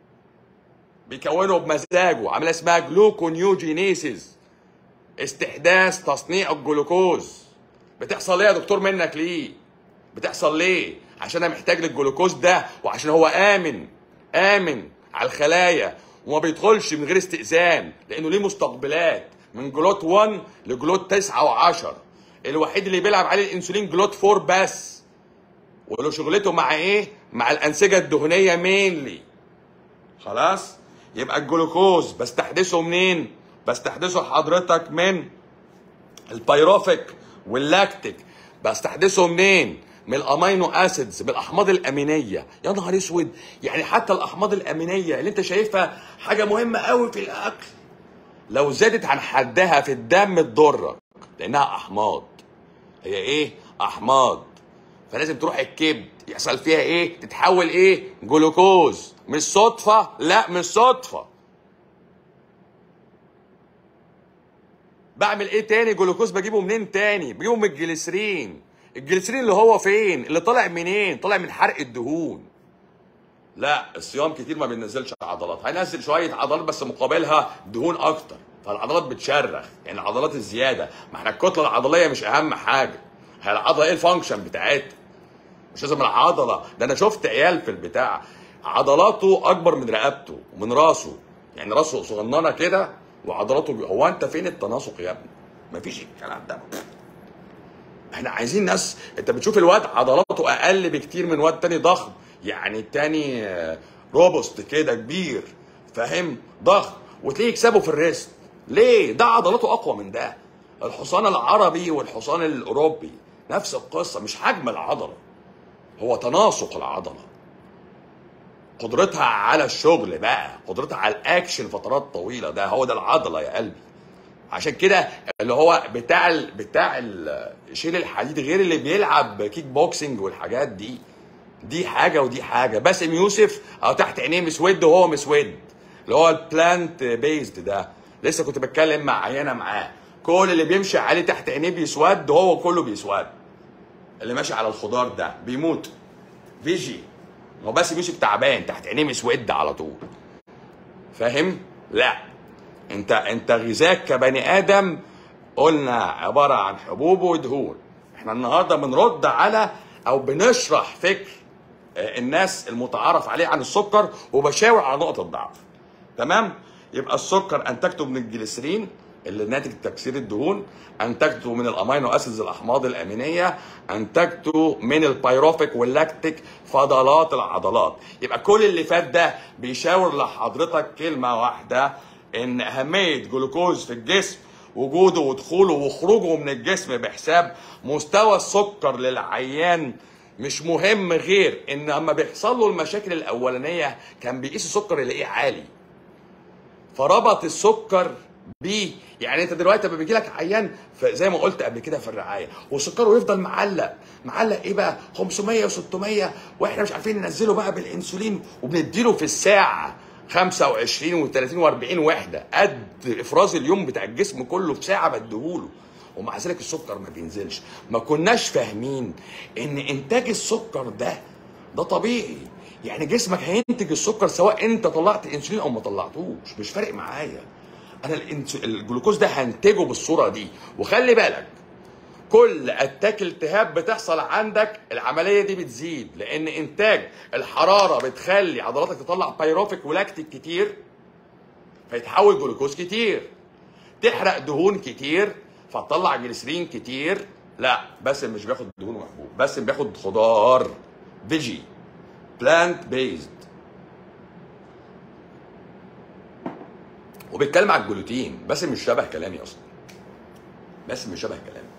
بيكونه بمزاجه عامله اسمها جلوكونيوجينيسيس استحداث تصنيع الجلوكوز بتحصل ليه يا دكتور منك ليه بتحصل ليه عشان انا محتاج للجلوكوز ده وعشان هو امن امن على الخلايا وما بيدخلش من غير استئذان لانه ليه مستقبلات من جلوت 1 لجلوت 9 و10 الوحيد اللي بيلعب عليه الانسولين جلوت 4 بس وله شغلته مع ايه مع الانسجه الدهنيه مينلي خلاص يبقى الجلوكوز بستحدثه منين بستحدثه حضرتك من البيروفيك واللاكتيك بستحدثه منين من الامينو اسيدز من الاحماض الامينيه يا نهار اسود يعني حتى الاحماض الامينيه اللي انت شايفها حاجه مهمه قوي في الاكل لو زادت عن حدها في الدم تضرك لانها احماض هي ايه احماض فلازم تروح الكبد يحصل فيها ايه تتحول ايه جلوكوز مش صدفه لا مش صدفه بعمل ايه تاني جلوكوز بجيبه منين تاني بجيبه من الجليسرين الجليسرين اللي هو فين اللي طالع منين طالع من حرق الدهون لا الصيام كتير ما بينزلش عضلات هينزل شويه عضلات بس مقابلها دهون اكتر فالعضلات بتشرخ يعني العضلات الزياده ما احنا الكتله العضليه مش اهم حاجه هي العضله ايه الفانكشن بتاعتها مش لازم العضله ده انا شفت عيال في البتاع عضلاته اكبر من رقبته ومن راسه يعني راسه صغننه كده وعضلاته بي... هو انت فين التناسق يا ابني مفيش الكلام ده احنا عايزين ناس انت بتشوف الواد عضلاته اقل بكتير من واد تاني ضخم يعني التاني آه، روبوست كده كبير فاهم ضخم وتلاقيه يكسبه في الريست ليه ده عضلاته اقوى من ده الحصان العربي والحصان الاوروبي نفس القصه مش حجم العضله هو تناسق العضله قدرتها على الشغل بقى قدرتها على الاكشن فترات طويله ده هو ده العضله يا قلبي عشان كده اللي هو بتاع ال بتاع ال شيل الحديد غير اللي بيلعب كيك بوكسنج والحاجات دي دي حاجه ودي حاجه باسم يوسف او تحت عينيه مسود وهو مسود اللي هو البلانت بيزد ده لسه كنت بتكلم مع عيانه معاه كل اللي بيمشي عليه تحت عينيه بيسود وهو كله بيسود اللي ماشي على الخضار ده بيموت فيجي هو باسم يوسف تعبان تحت عينيه مسود على طول فاهم لا انت انت غذاك كبني ادم قلنا عباره عن حبوب ودهون احنا النهارده بنرد على او بنشرح فكر آه، الناس المتعارف عليه عن السكر وبشاور على نقط الضعف تمام يبقى السكر انتجته من الجليسرين اللي ناتج تكسير الدهون انتجته من الامينو اسيدز الاحماض الامينيه انتجته من البيروفيك واللاكتيك فضلات العضلات يبقى كل اللي فات ده بيشاور لحضرتك كلمه واحده ان اهميه جلوكوز في الجسم وجوده ودخوله وخروجه من الجسم بحساب مستوى السكر للعيان مش مهم غير ان لما بيحصل له المشاكل الاولانيه كان بيقيس السكر يلاقيه عالي فربط السكر بيه يعني انت دلوقتي لما بيجي لك عيان ف- زي ما قلت قبل كده في الرعايه وسكره يفضل معلق معلق ايه بقى 500 و600 واحنا مش عارفين ننزله بقى بالانسولين وبنديله في الساعه 25 و30 و40 وحده قد افراز اليوم بتاع الجسم كله في ساعه بديهوله ومع ذلك السكر ما بينزلش ما كناش فاهمين ان انتاج السكر ده ده طبيعي يعني جسمك هينتج السكر سواء انت طلعت انسولين او ما طلعتوش مش فارق معايا انا الانس... الجلوكوز ده هنتجه بالصوره دي وخلي بالك كل اتاك التهاب بتحصل عندك العمليه دي بتزيد لان انتاج الحراره بتخلي عضلاتك تطلع بايروفيك ولاكتيك كتير فيتحول جلوكوز كتير تحرق دهون كتير فتطلع جليسرين كتير لا باسم مش بياخد دهون وحبوب باسم بياخد خضار فيجي بلانت بيزد وبيتكلم على الجلوتين باسم مش شبه كلامي اصلا باسم مش شبه كلامي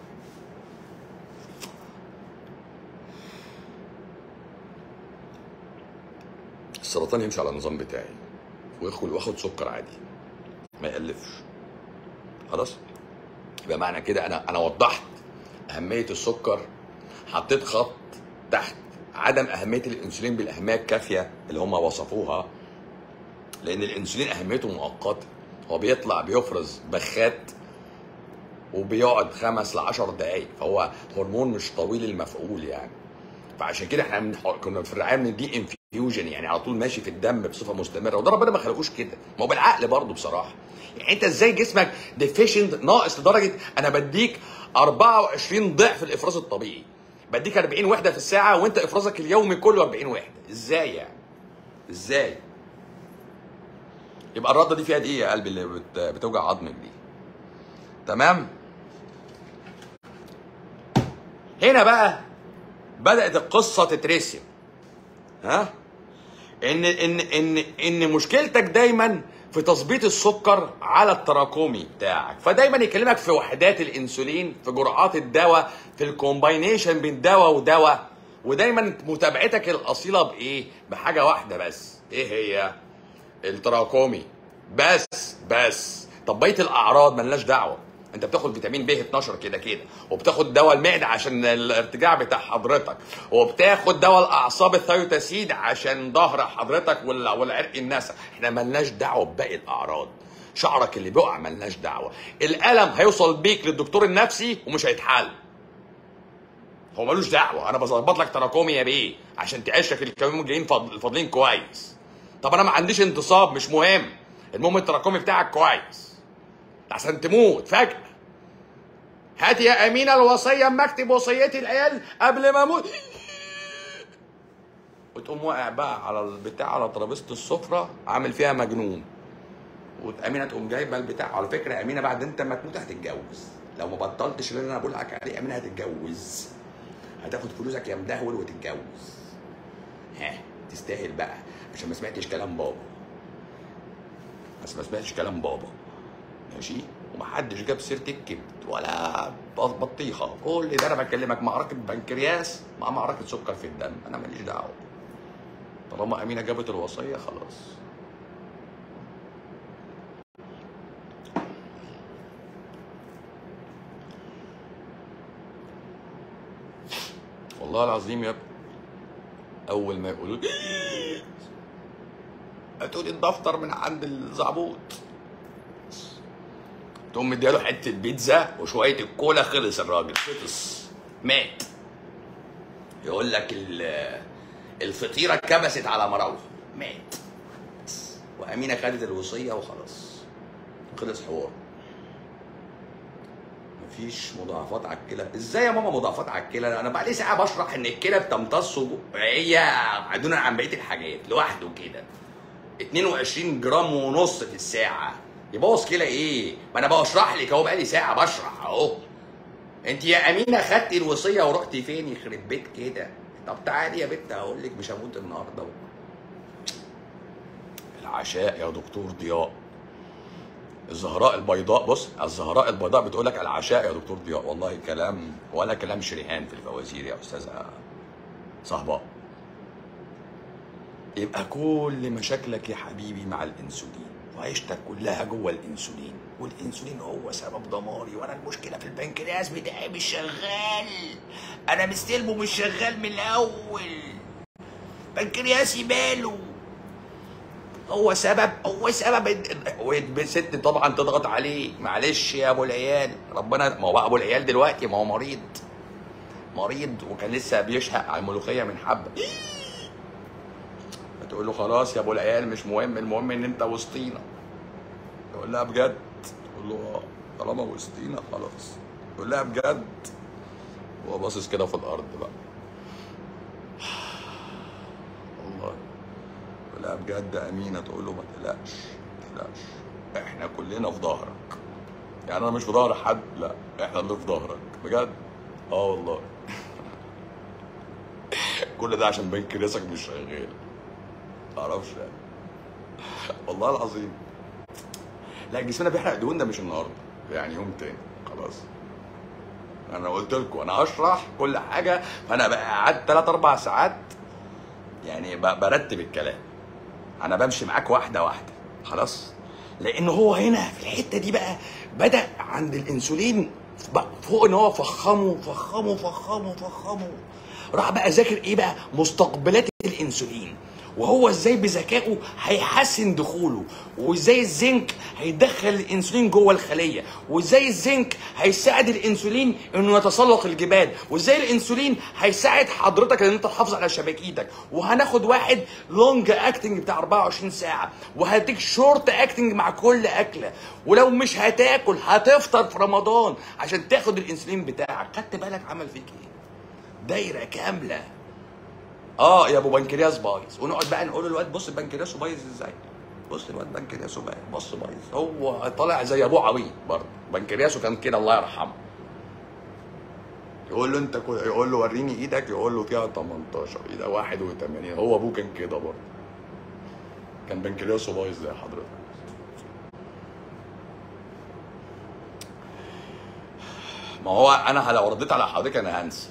السرطان يمشي على النظام بتاعي وياخد واخد سكر عادي ما يقلفش خلاص يبقى معنى كده انا انا وضحت اهميه السكر حطيت خط تحت عدم اهميه الانسولين بالاهميه الكافيه اللي هم وصفوها لان الانسولين اهميته مؤقته هو بيطلع بيفرز بخات وبيقعد خمس لعشر دقايق فهو هرمون مش طويل المفعول يعني فعشان كده احنا من كنا في الرعايه بنديه انفيوجن يعني على طول ماشي في الدم بصفه مستمره وده ربنا ما خلقوش كده ما هو بالعقل برضه بصراحه يعني انت ازاي جسمك ديفيشنت ناقص لدرجه انا بديك 24 ضعف الافراز الطبيعي بديك 40 وحده في الساعه وانت افرازك اليومي كله 40 وحده ازاي يعني ازاي يبقى الرده دي فيها دي يا قلبي اللي بت... بتوجع عظمك دي تمام هنا بقى بدات القصه تترسم ها ان ان ان ان مشكلتك دايما في تظبيط السكر على التراكمي بتاعك فدايما يكلمك في وحدات الانسولين في جرعات الدواء في الكومباينيشن بين دواء ودواء ودايما متابعتك الاصيله بايه بحاجه واحده بس ايه هي التراكمي بس بس طب بقيه الاعراض ملناش دعوه انت بتاخد فيتامين ب 12 كده كده وبتاخد دواء المعده عشان الارتجاع بتاع حضرتك وبتاخد دواء الاعصاب الثيوتاسيد عشان ظهر حضرتك وال- والعرق النسا احنا ملناش دعوه بباقي الاعراض شعرك اللي بيقع ملناش دعوه الالم هيوصل بيك للدكتور النفسي ومش هيتحل هو ملوش دعوه انا بظبط لك تراكمي يا بيه عشان تعيش لك الكام يوم الجايين فاض- الفاضلين كويس طب انا ما عنديش انتصاب مش مهم المهم التراكمي بتاعك كويس عشان تموت فجأة هات يا أمينة الوصية اما اكتب وصيتي العيال قبل ما اموت وتقوم واقع بقى على البتاع على ترابيزة السفرة عامل فيها مجنون وامينه تقوم جايبه البتاع على فكره امينه بعد انت ما تموت هتتجوز لو ما بطلتش اللي انا بقول لك عليه امينه هتتجوز هتاخد فلوسك يا مدهول وتتجوز ها تستاهل بقى عشان ما سمعتش كلام بابا بس ما سمعتش كلام بابا ماشي ومحدش جاب سيره الكبد ولا بطيخه كل ده انا بكلمك معركه بنكرياس مع معركه سكر في الدم انا ماليش دعوه طالما امينه جابت الوصيه خلاص والله العظيم يا ابني اول ما يقولوا لي هاتولي الدفتر من عند الزعبوط تقوم مدياله حته بيتزا وشويه الكولا خلص الراجل فطس مات يقول لك ال- الفطيره اتكبست على مراوح مات بس. وامينه خدت الوصيه وخلاص خلص حوار مفيش مضاعفات على الكلى ازاي يا ماما مضاعفات على الكلى انا بقالي ساعه بشرح ان الكلى بتمتص هي دون عن بقيه الحاجات لوحده كده 22 جرام ونص في الساعه يبوظ كلى ايه ما انا بشرح لك اهو بقالي ساعه بشرح اهو انت يا امينه خدتي الوصيه ورحتي فين يخرب بيت كده طب تعالي يا بت هقول لك مش هموت النهارده العشاء يا دكتور ضياء الزهراء البيضاء بص الزهراء البيضاء بتقول لك العشاء يا دكتور ضياء والله كلام ولا كلام شريهان في الفوازير يا استاذه صهباء يبقى كل مشاكلك يا حبيبي مع الانسولين وعيشتك كلها جوه الانسولين والانسولين هو سبب دماري وانا المشكله في البنكرياس بتاعي مش شغال انا مستلمه مش شغال من الاول بنكرياسي ماله هو سبب هو سبب والست طبعا تضغط عليه معلش يا ابو العيال ربنا ما هو بقى ابو العيال دلوقتي ما هو مريض مريض وكان لسه بيشهق على الملوخيه من حبه فتقول له خلاص يا ابو العيال مش مهم المهم ان انت وسطينا يقول لها بجد تقول له اه طالما وسطينا خلاص يقول لها بجد هو باصص كده في الارض بقى والله يقول لها بجد امينه تقول له ما تقلقش ما تقلقش احنا كلنا في ظهرك يعني انا مش في ظهر حد لا احنا اللي في ظهرك بجد اه والله كل ده عشان بنكرياسك مش شغال معرفش يعني والله العظيم لا جسمنا بيحرق دهون ده مش النهارده يعني يوم تاني خلاص انا قلت لكم انا هشرح كل حاجه فانا بقى قعدت 3 4 ساعات يعني ب- برتب الكلام انا بمشي معاك واحده واحده خلاص لان هو هنا في الحته دي بقى بدا عند الانسولين بقى فوق ان هو فخمه فخمه فخمه فخمه راح بقى ذاكر ايه بقى مستقبلات الانسولين وهو ازاي بذكائه هيحسن دخوله وازاي الزنك هيدخل الانسولين جوه الخليه وازاي الزنك هيساعد الانسولين انه يتسلق الجبال وازاي الانسولين هيساعد حضرتك ان انت تحافظ على شبكيتك وهناخد واحد لونج اكتنج بتاع 24 ساعه وهديك شورت اكتنج مع كل اكله ولو مش هتاكل هتفطر في رمضان عشان تاخد الانسولين بتاعك خدت بالك عمل فيك ايه دايره كامله اه يا ابو بنكرياس بايظ ونقعد بقى نقول للواد بص بنكرياسه بايظ ازاي بص الواد بنكرياسه بايظ بص بايظ هو طالع زي ابوه عبيط برضه بنكرياسه كان كده الله يرحمه يقول له انت كو... يقول له وريني ايدك يقول له فيها 18 ايدك 81 هو ابوه كان كده برضه كان بنكرياسه بايظ زي حضرتك ما هو انا لو رديت على حضرتك انا هنسى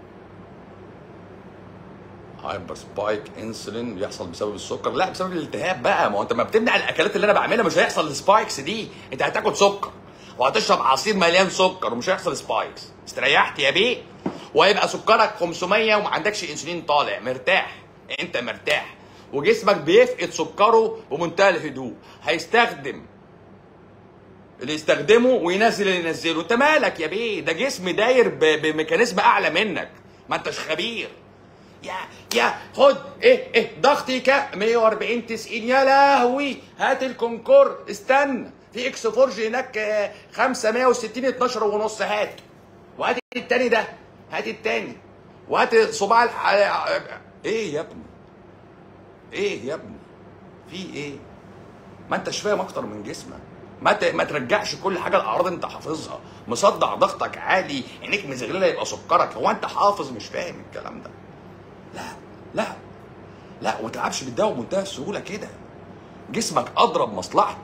هايبر سبايك انسولين بيحصل بسبب السكر لا بسبب الالتهاب بقى ما هو انت ما بتمنع الاكلات اللي انا بعملها مش هيحصل السبايكس دي انت هتاكل سكر وهتشرب عصير مليان سكر ومش هيحصل سبايكس استريحت يا بيه وهيبقى سكرك 500 وما عندكش انسولين طالع مرتاح انت مرتاح وجسمك بيفقد سكره بمنتهى الهدوء هيستخدم اللي يستخدمه وينزل اللي ينزله انت مالك يا بيه ده جسم داير ب- بميكانيزم اعلى منك ما انتش خبير يا يا خد ايه ايه ضغطي كا 140 90 يا لهوي هات الكونكور استنى في اكس فورج هناك آه، 5 160 12 ونص هات وهات التاني ده هات التاني وهات صباع الح... ايه يا ابني ايه يا ابني في ايه ما انتش فاهم اكتر من جسمك ما ت... ما ترجعش كل حاجه الاعراض انت حافظها مصدع ضغطك عالي عينيك مزغلله يبقى سكرك هو انت حافظ مش فاهم الكلام ده لا لا لا وما تلعبش بالدواء بمنتهى السهوله كده جسمك اضرب مصلحته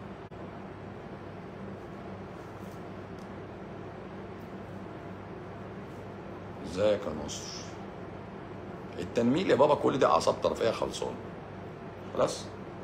ازيك يا نصر التنميل يا بابا كل دي اعصاب طرفيه خلصانه خلاص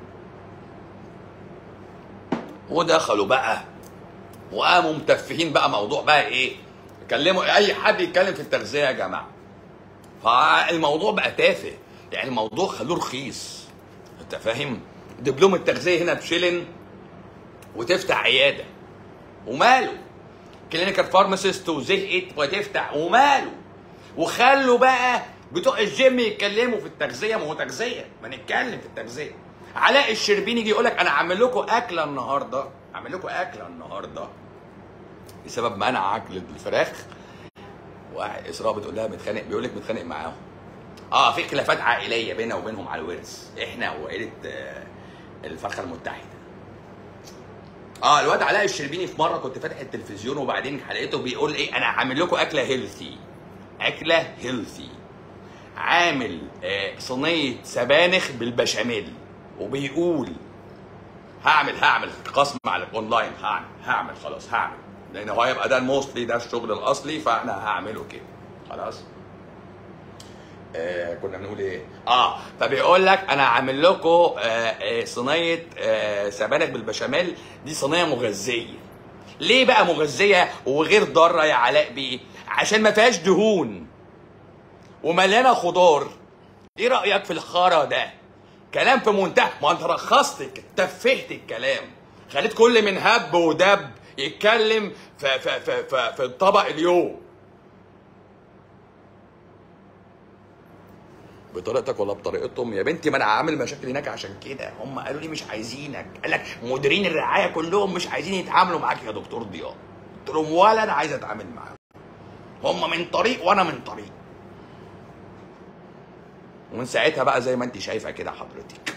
ودخلوا بقى وقاموا متفهين بقى موضوع بقى ايه كلموا اي حد يتكلم في التغذيه يا جماعه فالموضوع بقى تافه يعني الموضوع خلوه رخيص انت فاهم دبلوم التغذيه هنا بشيلن وتفتح عياده وماله كلينيكال فارماسيست وزهقت وتفتح وماله وخلوا بقى بتوع الجيم يتكلموا في التغذيه ما هو تغذيه ما نتكلم في التغذيه علاء الشربيني يجي يقول لك انا عامل لكم اكله النهارده عامل لكم اكله النهارده بسبب منع اكل الفراخ واحد اسراء بتقول لها متخانق بيقول لك متخانق معاهم اه في خلافات عائليه بيننا وبينهم على الورث احنا وعيله آه، الفرخه المتحده اه الواد علاء الشربيني في مره كنت فاتح التلفزيون وبعدين لقيته بيقول ايه انا عامل لكم اكله هيلثي اكله هيلثي عامل آه، صينيه سبانخ بالبشاميل وبيقول هعمل هعمل خصم على الاونلاين هعمل هعمل خلاص هعمل لان هو هيبقى ده الموستلي ده الشغل الاصلي فانا هعمله كده خلاص آه كنا بنقول ايه؟ اه فبيقول لك انا عامل لكم آه آه صينيه آه سبانخ بالبشاميل دي صينيه مغذيه. ليه بقى مغذيه وغير ضاره يا علاء بيه؟ عشان ما فيهاش دهون ومليانه خضار. ايه رايك في الخرا ده؟ كلام في منتهى ما انت رخصت تفهت الكلام خليت كل من هب ودب يتكلم في في في في, في الطبق اليوم بطريقتك ولا بطريقتهم يا بنتي ما انا عامل مشاكل هناك عشان كده هم قالوا لي مش عايزينك قال لك مديرين الرعايه كلهم مش عايزين يتعاملوا معاك يا دكتور ضياء قلت لهم ولا انا عايز اتعامل معاهم هم من طريق وانا من طريق ومن ساعتها بقى زي ما انت شايفه كده حضرتك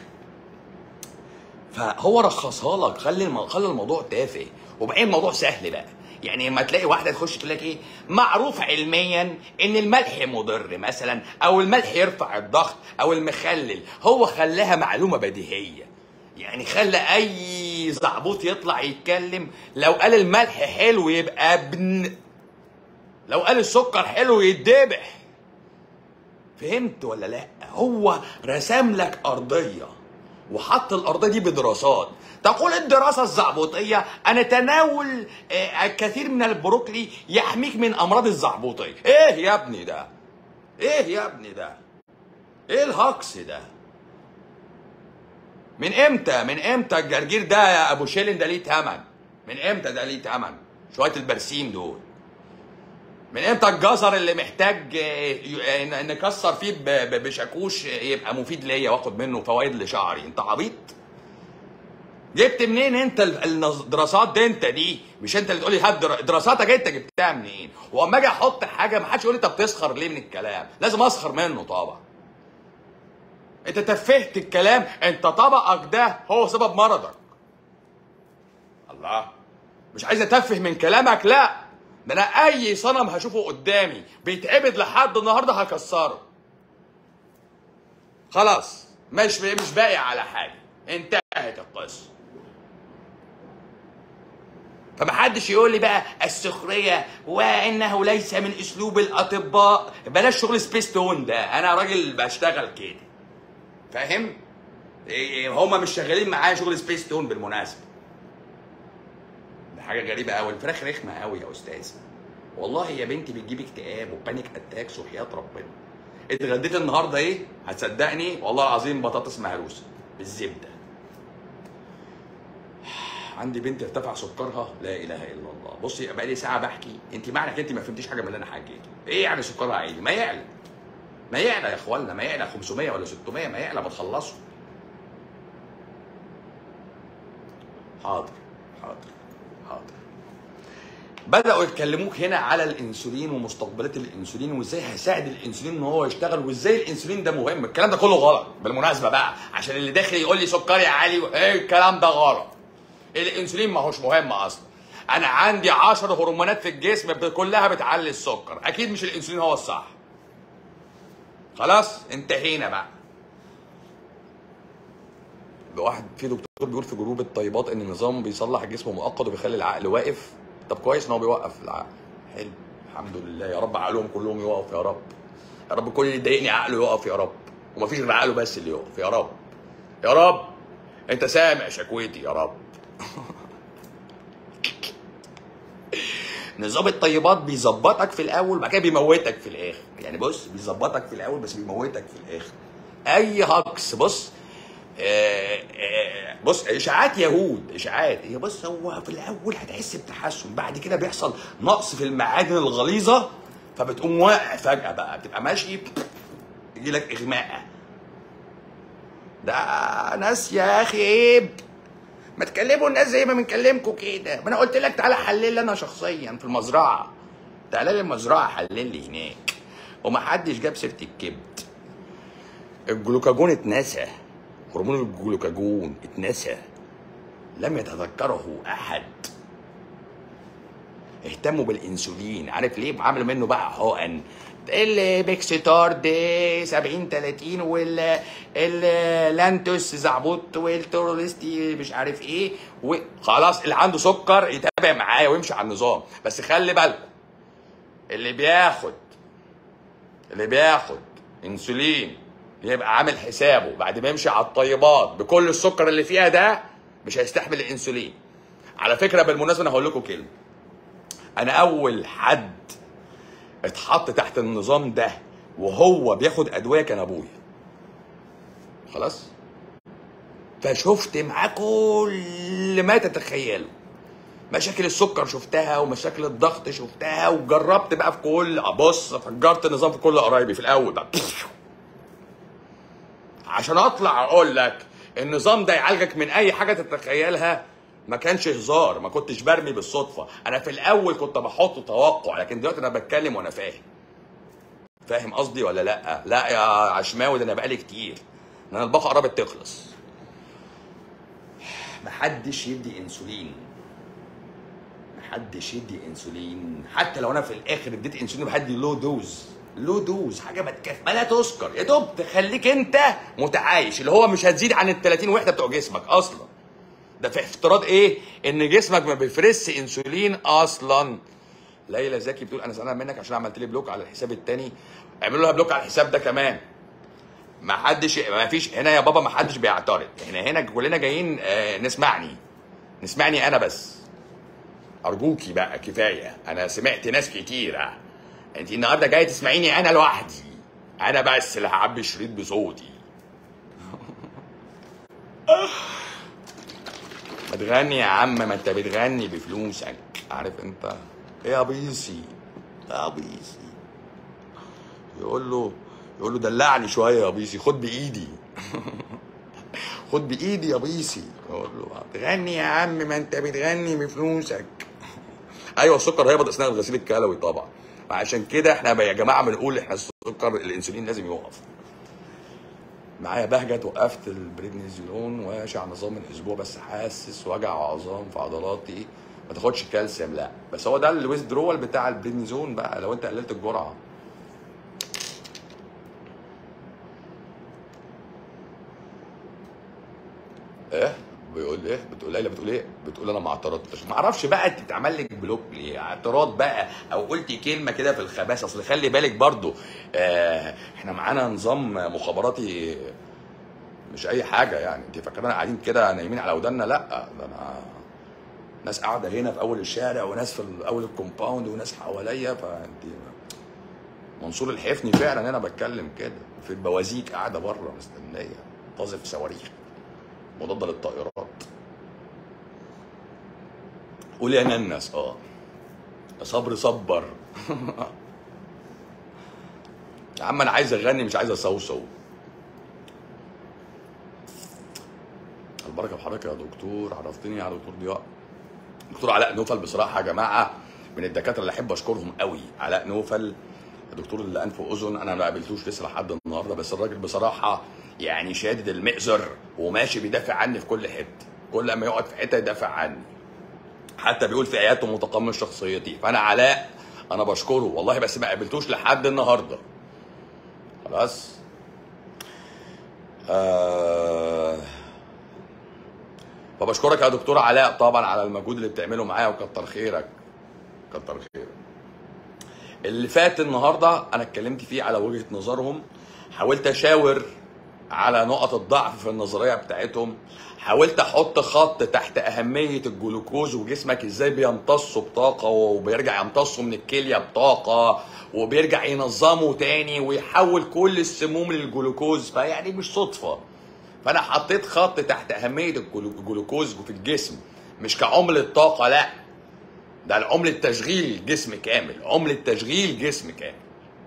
فهو رخصها لك خلي الم... خلي الموضوع تافه وبعدين الموضوع سهل بقى يعني لما تلاقي واحده تخش تقول لك ايه معروف علميا ان الملح مضر مثلا او الملح يرفع الضغط او المخلل هو خلاها معلومه بديهيه يعني خلى اي زعبوط يطلع يتكلم لو قال الملح حلو يبقى ابن لو قال السكر حلو يتذبح فهمت ولا لا هو رسم لك ارضيه وحط الارضيه دي بدراسات تقول الدراسه الزعبوطيه ان تناول آه، الكثير من البروكلي يحميك من امراض الزعبوطيه ايه يا ابني ده ايه يا ابني ده ايه الهكس ده من امتى من امتى الجرجير ده يا ابو شيلن ده ليه تمن من امتى ده ليه تمن شويه البرسيم دول من امتى الجزر اللي محتاج آه، ي- آه، نكسر فيه ب- ب- بشاكوش يبقى مفيد ليا واخد منه فوائد لشعري انت عبيط جبت منين انت ال- الدراسات دي انت دي مش انت اللي تقولي هات در- دراساتك انت جبتها منين واما اجي احط حاجه ما حدش يقول لي انت بتسخر ليه من الكلام لازم اسخر منه طبعا انت تفهت الكلام انت طبقك ده هو سبب مرضك الله مش عايز اتفه من كلامك لا ده انا اي صنم هشوفه قدامي بيتعبد لحد النهارده هكسره خلاص مش مش باقي على حاجه انتهت القصه فمحدش يقول لي بقى السخريه وانه ليس من اسلوب الاطباء بلاش شغل سبيس تون ده انا راجل بشتغل كده فاهم إيه، هما مش شغالين معايا شغل سبيس تون بالمناسبه ده حاجه غريبه قوي الفراخ رخمه قوي يا استاذ والله يا بنتي بتجيب اكتئاب وبانيك اتاكس وحياه ربنا اتغديت النهارده ايه هتصدقني والله العظيم بطاطس مهروسه بالزبده عندي بنت ارتفع سكرها لا اله الا الله بصي بقى لي ساعه بحكي انت معنى انت ما فهمتيش حاجه من اللي انا حكيته ايه يعني سكرها عالي ما يعلى ما يعلى يا اخوانا ما يعلى 500 ولا 600 ما يعلى ما تخلصوا حاضر حاضر حاضر بداوا يكلموك هنا على الانسولين ومستقبلات الانسولين وازاي هيساعد الانسولين ان هو يشتغل وازاي الانسولين ده مهم الكلام ده كله غلط بالمناسبه بقى عشان اللي داخل يقول لي سكري عالي ايه الكلام ده غلط الانسولين ما هوش مهم اصلا انا عندي 10 هرمونات في الجسم ب- كلها بتعلي السكر اكيد مش الانسولين هو الصح خلاص انتهينا بقى واحد في دكتور بيقول في جروب الطيبات ان النظام بيصلح الجسم مؤقت وبيخلي العقل واقف طب كويس ان هو بيوقف العقل حلو الحمد لله يا رب عقلهم كلهم يقف يا رب يا رب كل اللي يضايقني عقله يقف يا رب ومفيش غير عقله بس اللي يقف يا رب يا رب انت سامع شكوتي يا رب نظام الطيبات بيظبطك في الاول وبعد كده بيموتك في الاخر يعني بص بيظبطك في الاول بس بيموتك في الاخر اي هكس بص آه، آه، بص اشاعات يهود اشاعات هي بص هو في الاول هتحس بتحسن بعد كده بيحصل نقص في المعادن الغليظه فبتقوم واقع فجاه بقى بتبقى ماشي يجي لك اغماء ده ناس يا اخي عيب ما تكلموا الناس زي ما بنكلمكم كده ما انا قلت لك تعالى حلل لي انا شخصيا في المزرعه تعالى لي المزرعه حلل لي هناك ومحدش جاب سيره الكبد الجلوكاجون اتنسى هرمون الجلوكاجون اتنسى لم يتذكره احد اهتموا بالانسولين عارف ليه عملوا منه بقى حقن البيكسيتار دي 70 30 وال اللانتوس زعبوط والتوروليستي مش عارف ايه وخلاص اللي عنده سكر يتابع معايا ويمشي على النظام بس خلي بالكم اللي بياخد اللي بياخد انسولين يبقى عامل حسابه بعد ما يمشي على الطيبات بكل السكر اللي فيها ده مش هيستحمل الانسولين على فكره بالمناسبه انا هقول لكم كلمه انا اول حد اتحط تحت النظام ده وهو بياخد ادويه كان ابويا خلاص فشفت معاه كل ما تتخيله مشاكل السكر شفتها ومشاكل الضغط شفتها وجربت بقى في كل بص فجرت النظام في كل قرايبي في الاول بقى عشان اطلع اقول لك النظام ده يعالجك من اي حاجه تتخيلها ما كانش هزار ما كنتش برمي بالصدفه انا في الاول كنت بحط توقع لكن دلوقتي انا بتكلم وانا فاهم فاهم قصدي ولا لا لا يا عشماوي ده انا بقالي كتير انا الباقه قربت تخلص محدش يدي انسولين محدش يدي انسولين حتى لو انا في الاخر اديت انسولين بحدي لو دوز لو دوز حاجه ما تكفي ما لا تذكر يا دوب تخليك انت متعايش اللي هو مش هتزيد عن ال 30 وحده بتوع جسمك اصلا ده في افتراض ايه ان جسمك ما بيفرزش انسولين اصلا ليلى زكي بتقول انا زعلان منك عشان عملت لي بلوك على الحساب التاني اعملوا لها بلوك على الحساب ده كمان ما حدش ما فيش هنا يا بابا ما حدش بيعترض احنا هنا كلنا جايين آه، نسمعني نسمعني انا بس ارجوكي بقى كفايه انا سمعت ناس كتيره انت النهارده جايه تسمعيني انا لوحدي انا بس اللي هعبي الشريط بصوتي ما تغني يا عم ما انت بتغني بفلوسك عارف انت ايه يا بيسي يا بيسي يقول له يقول له دلعني شويه يا بيسي خد بايدي خد بايدي يا بيسي يقول له بتغني يا عم ما انت بتغني بفلوسك ايوه السكر هيهبط اثناء الغسيل الكلوي طبعا وعشان كده احنا بقى يا جماعه بنقول احنا السكر الانسولين لازم يوقف معايا بهجت وقفت البريدنيزولون وماشي على نظام من اسبوع بس حاسس وجع عظام في عضلاتي ما تاخدش كالسيوم لا بس هو ده الويزدرول بتاع البريدنيزون بقى لو انت قللت الجرعه ايه بيقول ايه بتقول ليلى بتقول ايه بتقول انا ما اعترضتش ما اعرفش بقى انت بتعمل لك بلوك ليه اعتراض بقى او قلتي كلمه كده في الخباثه اصل خلي بالك برضو آه احنا معانا نظام مخابراتي مش اي حاجه يعني انت فاكرين قاعدين كده نايمين على ودنا لا ده انا ناس قاعده هنا في اول الشارع وناس في اول الكومباوند وناس حواليا فانت منصور الحفني فعلا انا بتكلم كده في البوازيك قاعده بره مستنيه طازف صواريخ مضاده للطائرات قول يا ننس اه صبر صبر يا عم انا عايز اغني مش عايز اصوصو البركه بحضرتك يا دكتور عرفتني على دكتور ضياء دكتور علاء نوفل بصراحه يا جماعه من الدكاتره اللي احب اشكرهم قوي علاء نوفل دكتور الانف واذن انا ما قابلتوش لسه لحد النهارده بس الراجل بصراحه يعني شادد المئزر وماشي بيدافع عني في كل حته كل ما يقعد في حته يدافع عني حتى بيقول في عيادته متقمص شخصيتي فانا علاء انا بشكره والله بس ما قابلتوش لحد النهارده خلاص آه فبشكرك يا دكتور علاء طبعا على المجهود اللي بتعمله معايا وكتر خيرك كتر خيرك اللي فات النهارده انا اتكلمت فيه على وجهه نظرهم حاولت اشاور على نقط الضعف في النظريه بتاعتهم حاولت احط خط تحت اهميه الجلوكوز وجسمك ازاي بيمتصه بطاقه وبيرجع يمتصه من الكليه بطاقه وبيرجع ينظمه تاني ويحول كل السموم للجلوكوز فيعني مش صدفه فانا حطيت خط تحت اهميه الجلو- الجلوكوز في الجسم مش كعمله طاقه لا ده العملة تشغيل جسم كامل عملة تشغيل جسم كامل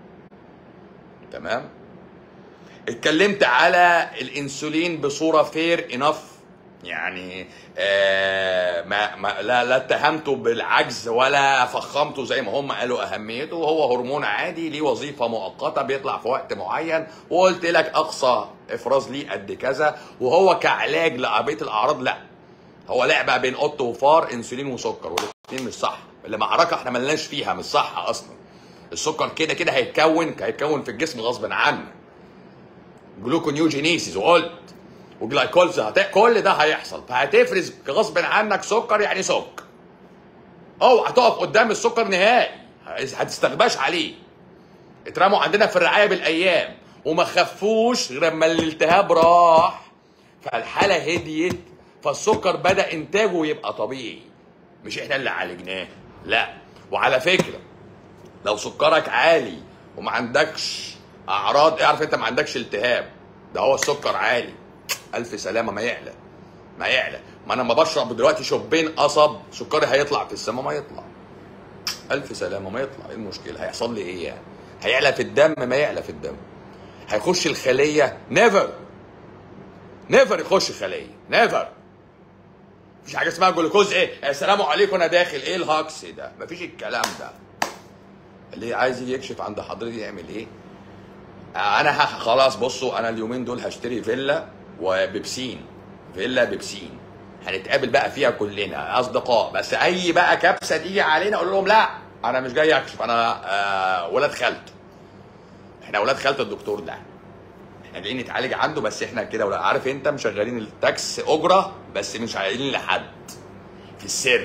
تمام اتكلمت على الانسولين بصورة فير انف يعني آه ما, ما لا, لا اتهمته بالعجز ولا فخمته زي ما هم قالوا اهميته هو هرمون عادي ليه وظيفة مؤقتة بيطلع في وقت معين وقلت لك اقصى افراز ليه قد كذا وهو كعلاج لبقية الاعراض لا هو لعبه بين قط وفار انسولين وسكر والاثنين مش صح اللي معركه احنا ملناش فيها مش صح اصلا السكر كده كده هيتكون هيتكون في الجسم غصب عنك جلوكونيوجينيسيس وقلت وجلايكولز هت... كل ده هيحصل فهتفرز غصب عنك سكر يعني سكر اوعى تقف قدام السكر نهائي هتستغباش عليه اترموا عندنا في الرعايه بالايام وما خفوش غير اما الالتهاب راح فالحاله هديت فالسكر بدا انتاجه يبقى طبيعي مش احنا اللي عالجناه لا وعلى فكره لو سكرك عالي وما عندكش اعراض اعرف انت ما عندكش التهاب ده هو السكر عالي الف سلامه ما يعلى ما يعلى ما انا لما بشرب دلوقتي شوبين قصب سكري هيطلع في السما ما يطلع الف سلامه ما يطلع ايه المشكله هيحصل لي ايه يعني هيعلى في الدم ما يعلى في الدم هيخش الخليه نيفر نيفر يخش خليه نيفر مفيش حاجه اسمها جلوكوز ايه السلام عليكم انا داخل ايه الهاكس ده مفيش الكلام ده اللي عايز يجي يكشف عند حضرتك يعمل ايه آه، انا ه- خلاص بصوا انا اليومين دول هشتري فيلا وببسين فيلا ببسين هنتقابل بقى فيها كلنا اصدقاء بس اي بقى كبسه تيجي علينا اقول لهم لا انا مش جاي اكشف انا آه ولاد خالته احنا ولاد خالة الدكتور ده احنا جايين نتعالج عنده بس احنا كده ولا عارف انت مشغلين التاكس اجره بس مش عايزين لحد في السر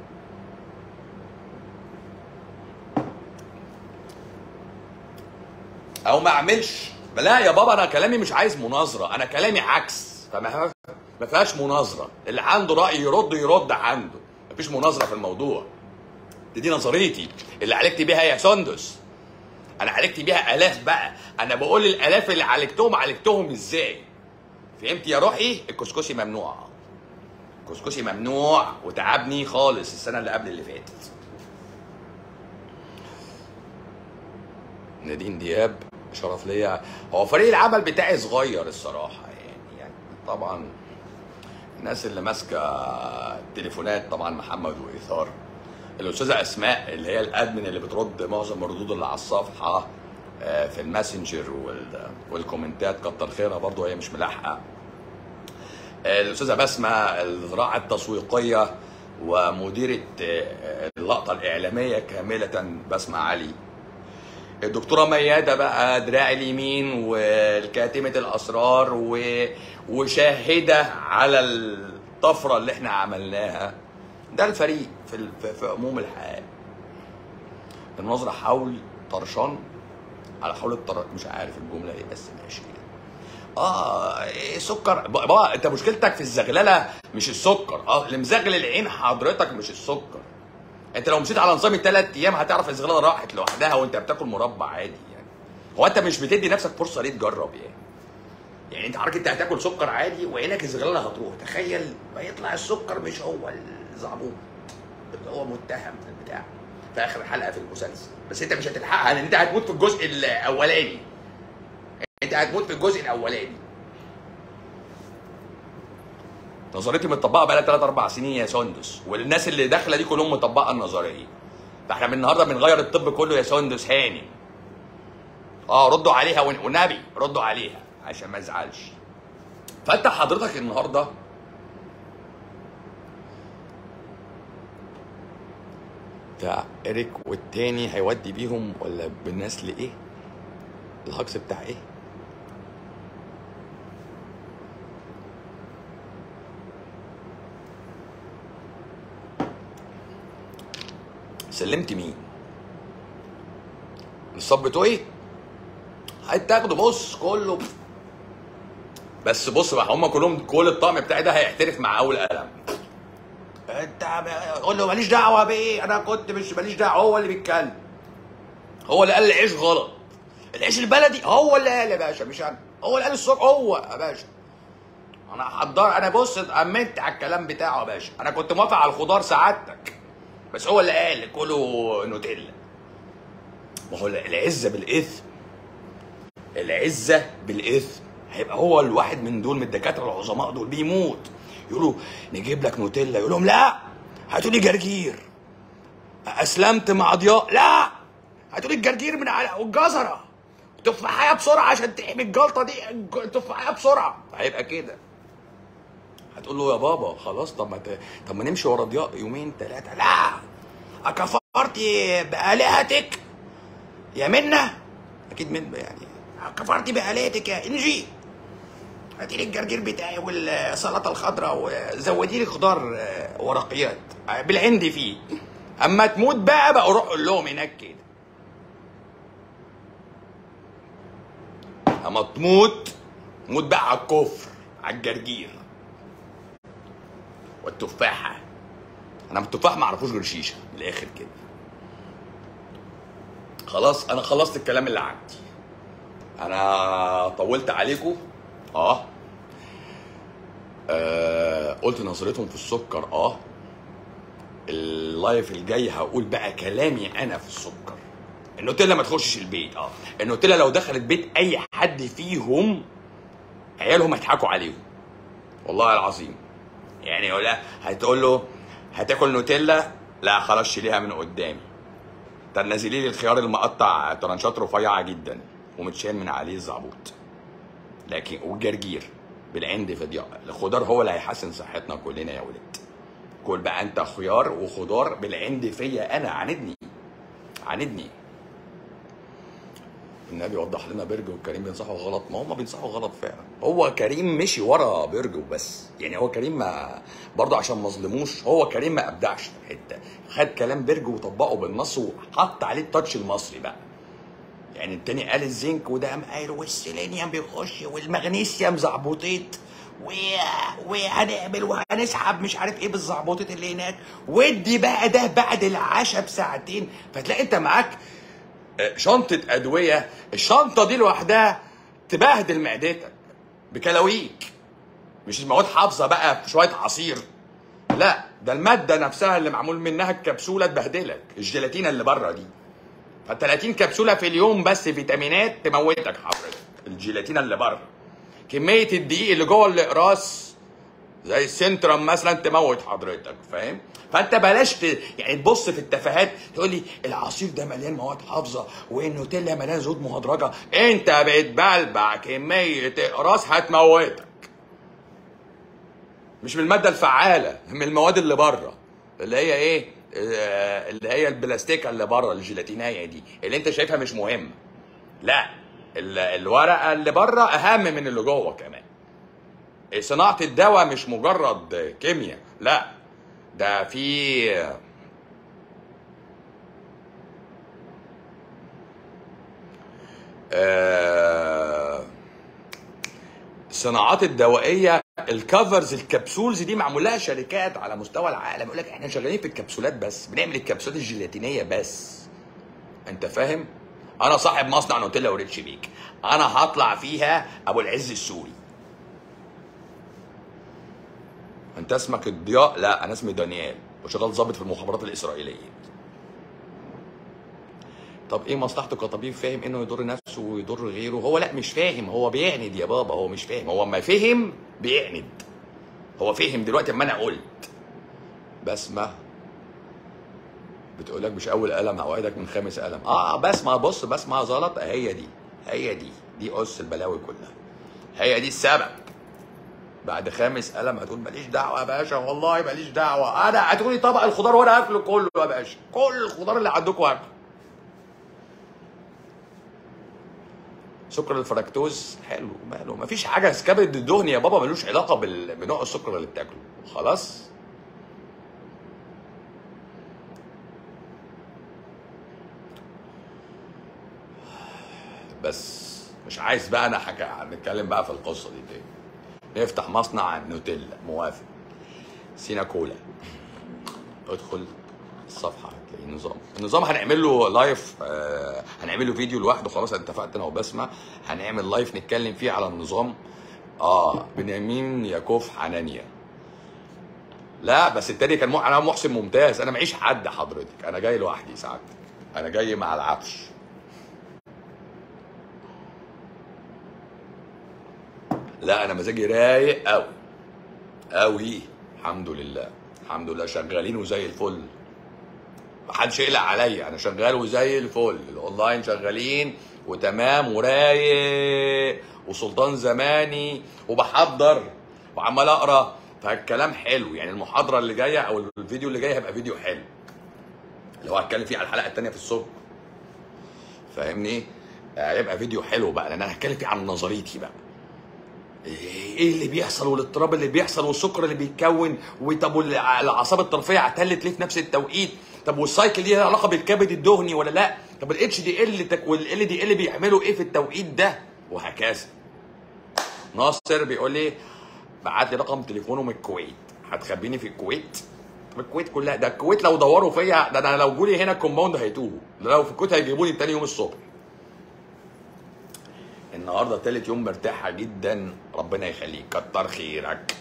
او ما اعملش لا يا بابا انا كلامي مش عايز مناظره انا كلامي عكس فما ما فيهاش مناظره اللي عنده راي يرد يرد عنده مفيش مناظره في الموضوع دي, دي نظريتي اللي عالجت بيها يا سندس انا عالجت بيها الاف بقى انا بقول الالاف اللي عالجتهم عالجتهم ازاي فهمت يا روحي الكسكسي ممنوع الكسكسي ممنوع وتعبني خالص السنه اللي قبل اللي فاتت نادين دياب شرف ليا هو فريق العمل بتاعي صغير الصراحه يعني يعني طبعا الناس اللي ماسكه التليفونات طبعا محمد وايثار الاستاذه اسماء اللي هي الادمن اللي بترد معظم الردود اللي على الصفحه آه، في الماسنجر وال- والكومنتات كتر خيرها برضه هي مش ملاحقه آه، الاستاذه بسمه الزراعه التسويقيه ومديره آه، اللقطه الاعلاميه كامله بسمه علي الدكتوره مياده بقى دراع اليمين والكاتمه الاسرار و... وشاهده على الطفره اللي احنا عملناها ده الفريق في ال... في, في عموم الحياه النظره حول طرشان على حول الطر مش عارف الجمله ايه بس ماشي اه إيه سكر بقى انت مشكلتك في الزغلله مش السكر اه اللي مزغل العين حضرتك مش السكر انت لو مشيت على نظام الثلاث ايام هتعرف الزغلله راحت لوحدها وانت بتاكل مربع عادي يعني هو انت مش بتدي نفسك فرصه ليه تجرب يعني يعني انت عارف انت هتاكل سكر عادي وعينك الزغلله هتروح تخيل ما يطلع السكر مش هو الزعبوط اللي هو متهم في البتاع في اخر حلقه في المسلسل بس انت مش هتلحقها لان انت هتموت في الجزء الاولاني انت هتموت في الجزء الاولاني نظريتي متطبقه بقى لها 3 4 سنين يا سندس والناس اللي داخله دي كلهم مطبقه النظريه ده احنا من النهارده بنغير الطب كله يا سندس هاني اه ردوا عليها ون- ونبي ردوا عليها عشان ما ازعلش فانت حضرتك النهارده بتاع اريك والتاني هيودي بيهم ولا بالناس لايه الهجص بتاع ايه سلمت مين الصب بتوعي هتاخده بص كله بس بص بقى هم كلهم كل الطقم بتاعي ده هيحترف مع اول قلم انت ب- قول له ماليش دعوه بيه انا كنت مش ماليش دعوه هو اللي بيتكلم هو اللي قال العيش غلط العيش البلدي هو اللي قال يا باشا مش انا هو اللي قال الصبح هو يا باشا انا حضر انا بص اتأمنت على الكلام بتاعه يا باشا انا كنت موافق على الخضار سعادتك بس هو اللي قال كله نوتيلا ما هو العزه بالاثم العزه بالاثم هيبقى هو الواحد من دول من الدكاتره العظماء دول بيموت يقولوا نجيب لك نوتيلا يقول لهم لا هاتوا لي جرجير اسلمت مع ضياء لا هاتوا لي الجرجير من على والجزره تفاحيه بسرعه عشان تحمي الجلطه دي الج- تفاحيه بسرعه هيبقى كده هتقول له يا بابا خلاص طب ما ت... طب ما نمشي ورا ضياء يومين ثلاثه لا اكفرت بالهتك يا منى اكيد من يعني كفرت بالهتك يا انجي هاتي لي الجرجير بتاعي والسلطه الخضراء وزودي لي خضار آه، ورقيات آه، بالعندي فيه اما تموت بقى بقى روح قول لهم هناك كده اما تموت موت بقى على الكفر على الجرجير والتفاحه انا من التفاح ما اعرفوش غير شيشه من الاخر كده خلاص انا خلصت الكلام اللي عندي انا طولت عليكم اه آه، قلت نظرتهم في السكر اه اللايف الجاي هقول بقى كلامي انا في السكر النوتيلا ما تخشش البيت اه النوتيلا لو دخلت بيت اي حد فيهم عيالهم هيضحكوا عليهم والله العظيم يعني يقول لها هتقول له هتاكل نوتيلا لا خلاص شيليها من قدامي طب نزلي لي الخيار المقطع طرنشات رفيعه جدا ومتشال من عليه الزعبوط لكن والجرجير بالعند في ضياء الخضار هو اللي هيحسن صحتنا كلنا يا ولد كل بقى انت خيار وخضار بالعند فيا انا عاندني عاندني النبي وضح لنا برج وكريم بينصحوا غلط ما هم بينصحوا غلط فعلا هو كريم مشي ورا برج وبس يعني هو كريم ما برضه عشان ما ظلموش هو كريم ما ابدعش في الحته خد كلام برج وطبقه بالنص وحط عليه التاتش المصري بقى يعني التاني قال الزنك وده قام قايل والسيلينيوم بيخش والمغنيسيوم زعبوطيت و... وهنعمل وهنسحب مش عارف ايه بالزعبوطيت اللي هناك ودي بقى ده بعد العشاء بساعتين فتلاقي انت معاك شنطة أدوية الشنطة دي لوحدها تبهدل معدتك بكلاويك مش مواد حافظة بقى في شوية عصير لا ده المادة نفسها اللي معمول منها الكبسولة تبهدلك الجيلاتينة اللي بره دي ف 30 كبسولة في اليوم بس فيتامينات تموتك حضرتك الجيلاتينة اللي بره كمية الدقيق اللي جوه الأقراص زي السنترم مثلا تموت حضرتك فاهم فانت بلاش ت... يعني تبص في التفاهات تقول لي العصير ده مليان مواد حافظه والنوتيلا مليان زيوت مهدرجه انت بتبلبع كميه اقراص هتموتك مش من الماده الفعاله من المواد اللي بره اللي هي ايه آه، اللي هي البلاستيكه اللي بره الجيلاتينايه دي اللي انت شايفها مش مهمه لا ال- الورقه اللي بره اهم من اللي جوه كمان صناعة الدواء مش مجرد كيمياء لا ده في آه، الصناعات الدوائية الكفرز الكبسولز دي معمول لها شركات على مستوى العالم يقول لك احنا شغالين في الكبسولات بس بنعمل الكبسولات الجيلاتينية بس انت فاهم انا صاحب مصنع نوتيلا وريتش بيك انا هطلع فيها ابو العز السوري انت اسمك الضياء لا انا اسمي دانيال وشغال ضابط في المخابرات الاسرائيليه طب ايه مصلحته كطبيب فاهم انه يضر نفسه ويضر غيره هو لا مش فاهم هو بيعند يا بابا هو مش فاهم هو ما فهم بيعند هو فهم دلوقتي اما انا قلت بسمه بتقول لك مش اول قلم اوعدك من خامس قلم اه بسمع بص بسمع غلط هي دي هي دي دي اس البلاوي كلها هي دي السبب بعد خامس قلم هتقول ماليش دعوه يا باشا والله ماليش دعوه انا هتقولي طبق الخضار وانا هاكله كله يا باشا كل الخضار اللي عندكم هاكله سكر الفركتوز حلو ماله مفيش حاجه كبد الدهني يا بابا ملوش علاقه بال... بنوع السكر اللي بتاكله خلاص بس مش عايز بقى انا حكا نتكلم بقى في القصه دي تاني نفتح مصنع نوتيلا موافق سينا كولا ادخل الصفحه هتلاقي نظام النظام هنعمل له لايف آه هنعمل له فيديو لوحده خلاص أنا اتفقت انا وبسمه هنعمل لايف نتكلم فيه على النظام اه بنيامين ياكوف حنانيا لا بس التاني كان مو... انا محسن ممتاز انا معيش حد حضرتك انا جاي لوحدي سعادتك انا جاي مع العفش لا انا مزاجي رايق قوي قوي الحمد لله الحمد لله شغالين وزي الفل محدش يقلق عليا انا شغال وزي الفل الاونلاين شغالين وتمام ورايق وسلطان زماني وبحضر وعمال اقرا فالكلام حلو يعني المحاضره اللي جايه او الفيديو اللي جاي هيبقى فيديو حلو اللي هو هتكلم فيه على الحلقه الثانيه في الصبح فاهمني هيبقى فيديو حلو بقى لان انا هتكلم فيه عن نظريتي بقى ايه اللي بيحصل والاضطراب اللي بيحصل والسكر اللي بيتكون وطب الاعصاب الطرفيه اعتلت ليه في نفس التوقيت طب والسايكل دي لها علاقه بالكبد الدهني ولا لا طب الاتش دي ال والال دي ال بيعملوا ايه في التوقيت ده وهكذا ناصر بيقول لي بعت لي رقم تليفونه من الكويت هتخبيني في الكويت طب الكويت كلها ده الكويت لو دوروا فيا ده انا لو جولي هنا الكومباوند هيتوهوا ده لو في الكويت هيجيبوني تاني يوم الصبح النهارده تالت يوم مرتاحه جدا ربنا يخليك كتر خيرك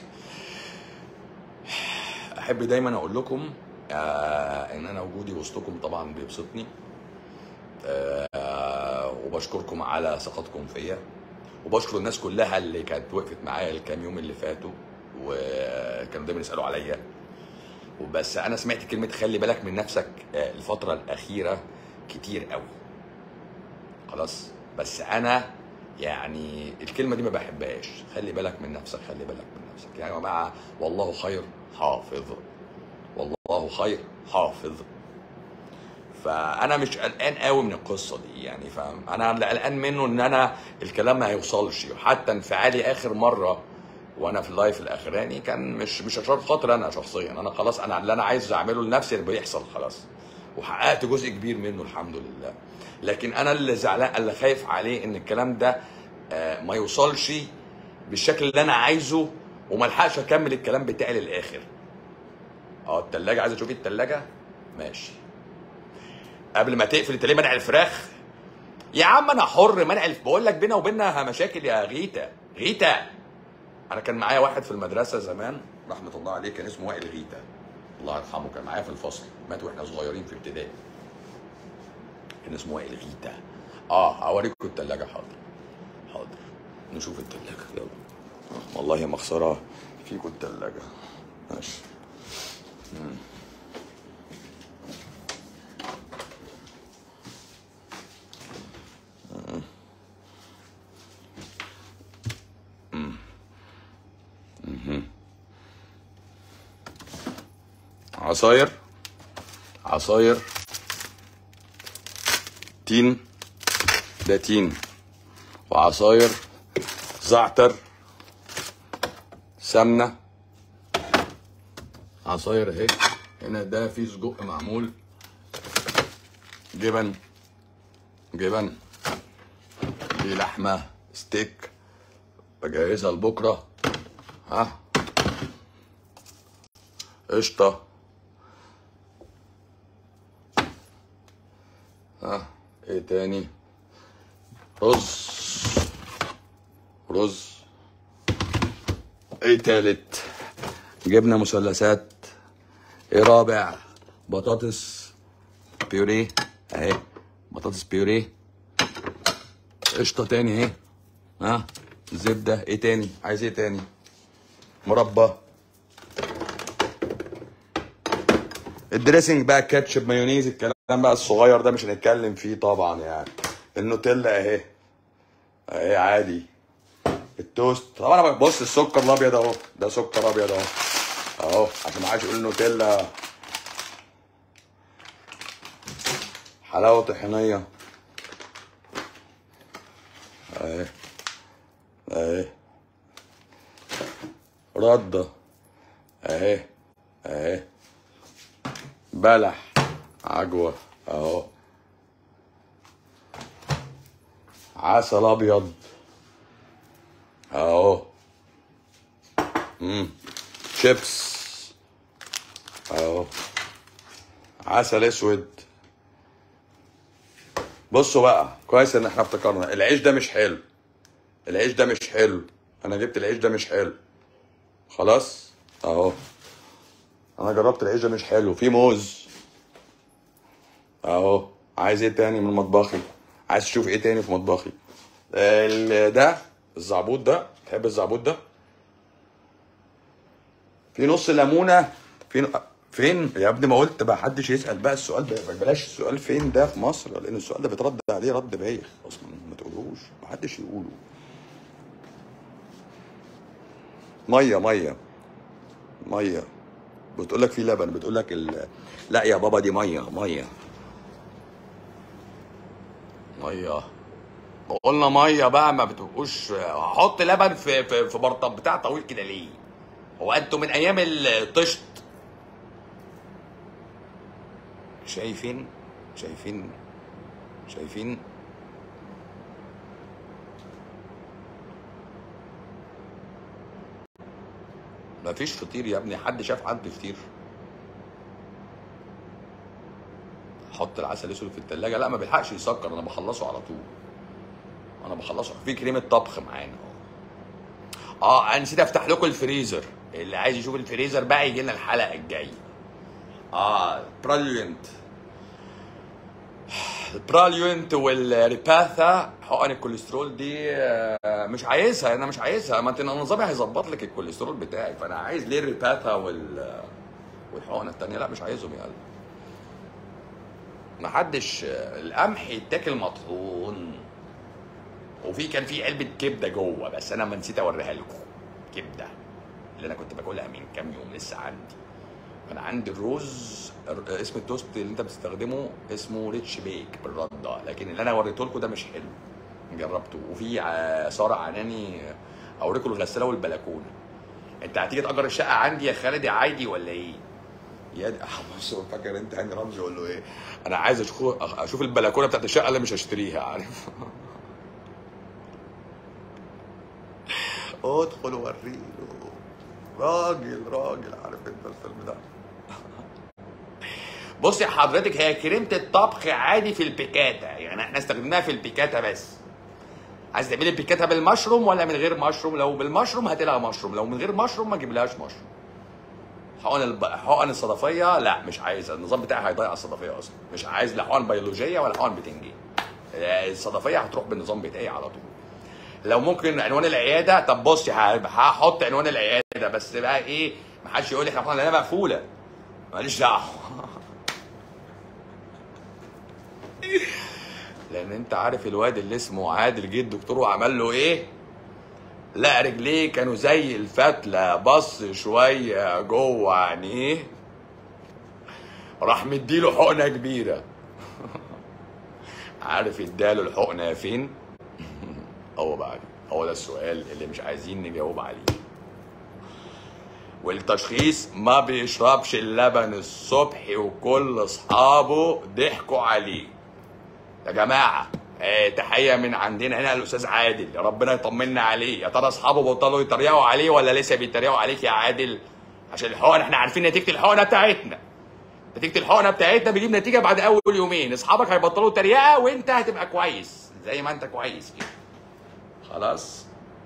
احب دايما اقول لكم آه ان انا وجودي وسطكم طبعا بيبسطني آه وبشكركم على ثقتكم فيا وبشكر الناس كلها اللي كانت وقفت معايا الكام يوم اللي فاتوا وكانوا دايما يسالوا عليا وبس انا سمعت كلمه خلي بالك من نفسك آه، الفتره الاخيره كتير قوي خلاص بس انا يعني الكلمه دي ما بحبهاش خلي بالك من نفسك خلي بالك من نفسك يعني يا جماعه والله خير حافظ والله خير حافظ فانا مش قلقان قوي من القصه دي يعني فاهم انا اللي قلقان منه ان انا الكلام ما هيوصلش وحتى انفعالي اخر مره وانا في اللايف الاخراني كان مش مش عشان خاطر انا شخصيا انا خلاص انا اللي انا عايز اعمله لنفسي اللي بيحصل خلاص وحققت جزء كبير منه الحمد لله لكن انا اللي زعلان اللي خايف عليه ان الكلام ده آه، ما يوصلش بالشكل اللي انا عايزه وما الحقش اكمل الكلام بتاعي للاخر اه التلاجة عايزه تشوفي التلاجة ماشي قبل ما تقفل انت ليه منع الفراخ يا عم انا حر منع الف... بقول لك بينا وبينها مشاكل يا غيتا غيتا انا كان معايا واحد في المدرسه زمان رحمه الله عليه كان اسمه وائل غيتا الله يرحمه كان معايا في الفصل مات واحنا صغيرين في ابتدائي كان اسمه وائل غيتا اه هوريكم التلاجة حاضر حاضر نشوف التلاجة يلا والله ما خسارة فيكم التلاجة ماشي مم. مم. مم. مهم. عصاير عصاير تين ده تين وعصاير زعتر سمنه عصاير اهي هنا ده في سجق معمول جبن جبن دي لحمه ستيك بجهزها لبكره ها قشطه ها ايه تاني رز رز ايه تالت جبنه مثلثات ايه رابع بطاطس بيوريه اهي بطاطس بيوريه قشطه تاني اهي ها زبده ايه تاني عايز ايه تاني مربى الدريسنج بقى كاتشب مايونيز الكلام بقى الصغير ده مش هنتكلم فيه طبعا يعني النوتيلا اهي اهي عادي التوست طبعا انا بص السكر الابيض اهو ده سكر ابيض اهو اهو عشان ما حدش يقول نوتيلا حلاوه طحينيه اهي اهي رده اهي اهي بلح عجوه اهو عسل ابيض اهو امم شيبس اهو عسل اسود بصوا بقى كويس ان احنا افتكرنا العيش ده مش حلو العيش ده مش حلو انا جبت العيش ده مش حلو خلاص اهو انا جربت العيش ده مش حلو في موز اهو عايز ايه تاني من مطبخي عايز تشوف ايه تاني في مطبخي ال- ده الزعبوط ده تحب الزعبوط ده في نص ليمونه في فين يا ابني ما قلت بقى حدش يسال بقى السؤال ده بلاش السؤال فين ده في مصر لان السؤال ده بيترد عليه رد بايخ اصلا ما تقولوش ما حدش يقوله ميه ميه ميه بتقول لك في لبن بتقول لك ال... لا يا بابا دي ميه ميه ميه قلنا ميه بقى ما بتبقوش حط لبن في في, في برطب بتاع طويل كده ليه هو انتوا من ايام الطشت شايفين شايفين شايفين مفيش فطير يا ابني حد شاف عندي فطير حط العسل الاسود في التلاجة لا ما بيلحقش يسكر انا بخلصه على طول انا بخلصه في كريمه طبخ معانا اه انا نسيت افتح لكم الفريزر اللي عايز يشوف الفريزر بقى يجي لنا الحلقه الجايه اه براليونت البراليونت والريباثا حقن الكوليسترول دي آه، مش عايزها انا مش عايزها ما انت نظامي هيظبط لك الكوليسترول بتاعك فانا عايز ليه الريباثا وال والحقن التانية لا مش عايزهم يا قلبي ما حدش القمح يتاكل مطحون وفي كان في علبه كبده جوه بس انا ما نسيت اوريها لكم كبده اللي انا كنت باكلها من كام يوم لسه عندي انا عندي الرز ر- اسم التوست اللي انت بتستخدمه اسمه ريتش بيك بالرده لكن اللي انا وريته لكم ده مش حلو جربته وفي ع- ساره عناني اوريكم الغساله والبلكونه انت هتيجي تاجر الشقه عندي يا خالد يا عادي ولا ايه؟ يا دي بص هو فاكر انت هاني رمزي يقول له ايه؟ انا عايز اشوف اشوف البلكونه بتاعت الشقه اللي مش هشتريها عارف؟ ادخل وريله راجل راجل عارف انت الفيلم ده بصي حضرتك هي كريمه الطبخ عادي في البيكاتا يعني احنا استخدمناها في البيكاتا بس عايز تعملي البيكاتا بالمشروم ولا من غير مشروم لو بالمشروم هات لها مشروم لو من غير مشروم ما تجيبلهاش مشروم حقن الب... حقن الصدفيه لا مش عايزه النظام بتاعي هيضيع الصدفيه اصلا مش عايز لا حقن بيولوجيه ولا حقن بتنجي الصدفيه هتروح بالنظام بتاعي على طول لو ممكن عنوان العياده طب بصي ه- هحط عنوان العياده بس بقى ايه ما حدش يقول لي احنا لانها مقفوله ماليش دعوه لان انت عارف الواد اللي اسمه عادل جه الدكتور وعمل له ايه لا رجليه كانوا زي الفتله بص شويه جوه عينيه راح مديله حقنه كبيره عارف اداله الحقنه فين هو بقى هو ده السؤال اللي مش عايزين نجاوب عليه والتشخيص ما بيشربش اللبن الصبح وكل اصحابه ضحكوا عليه يا جماعه آه تحيه من عندنا هنا الاستاذ عادل يا ربنا يطمنا عليه يا ترى اصحابه بطلوا يتريقوا عليه ولا لسه بيتريقوا عليك يا عادل عشان الحقنه احنا عارفين نتيجه الحقنه بتاعتنا نتيجه الحقنه بتاعتنا بيجيب نتيجه بعد اول يومين اصحابك هيبطلوا تريقه وانت هتبقى كويس زي ما انت كويس كده خلاص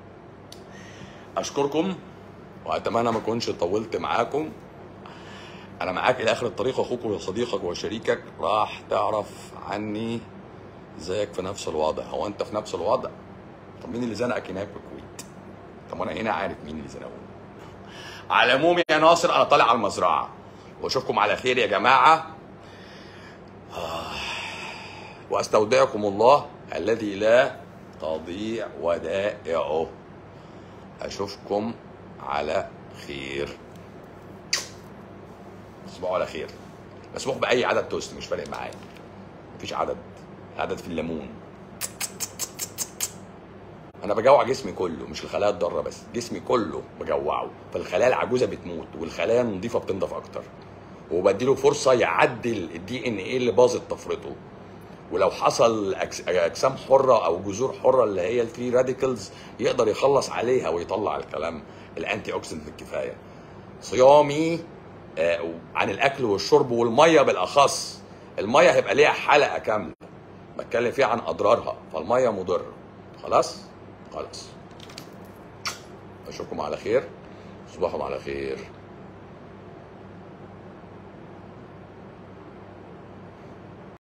اشكركم واتمنى ما اكونش طولت معاكم انا معاك الى اخر الطريق اخوك وصديقك وشريكك راح تعرف عني زيك في نفس الوضع هو انت في نفس الوضع طب مين اللي زنقك هناك في الكويت طب انا هنا عارف مين اللي زنقوني على العموم يا ناصر انا طالع على المزرعه واشوفكم على خير يا جماعه آه. واستودعكم الله الذي لا تضيع ودائعه اشوفكم على خير تصبحوا على خير مسموح باي عدد توست مش فارق معايا مفيش عدد عدد في الليمون انا بجوع جسمي كله مش الخلايا الضاره بس جسمي كله بجوعه فالخلايا العجوزه بتموت والخلايا النظيفه بتنضف اكتر وبديله فرصه يعدل الدي ان ايه اللي باظت طفرته ولو حصل أجس- اجسام حره او جذور حره اللي هي الفري راديكلز يقدر يخلص عليها ويطلع الكلام الانتي اوكسيدنت الكفايه صيامي آه، عن الاكل والشرب والميه بالاخص الميه هيبقى ليها حلقه كامله بتكلم فيها عن اضرارها فالميه مضره خلاص خلاص اشوفكم على خير تصبحوا على خير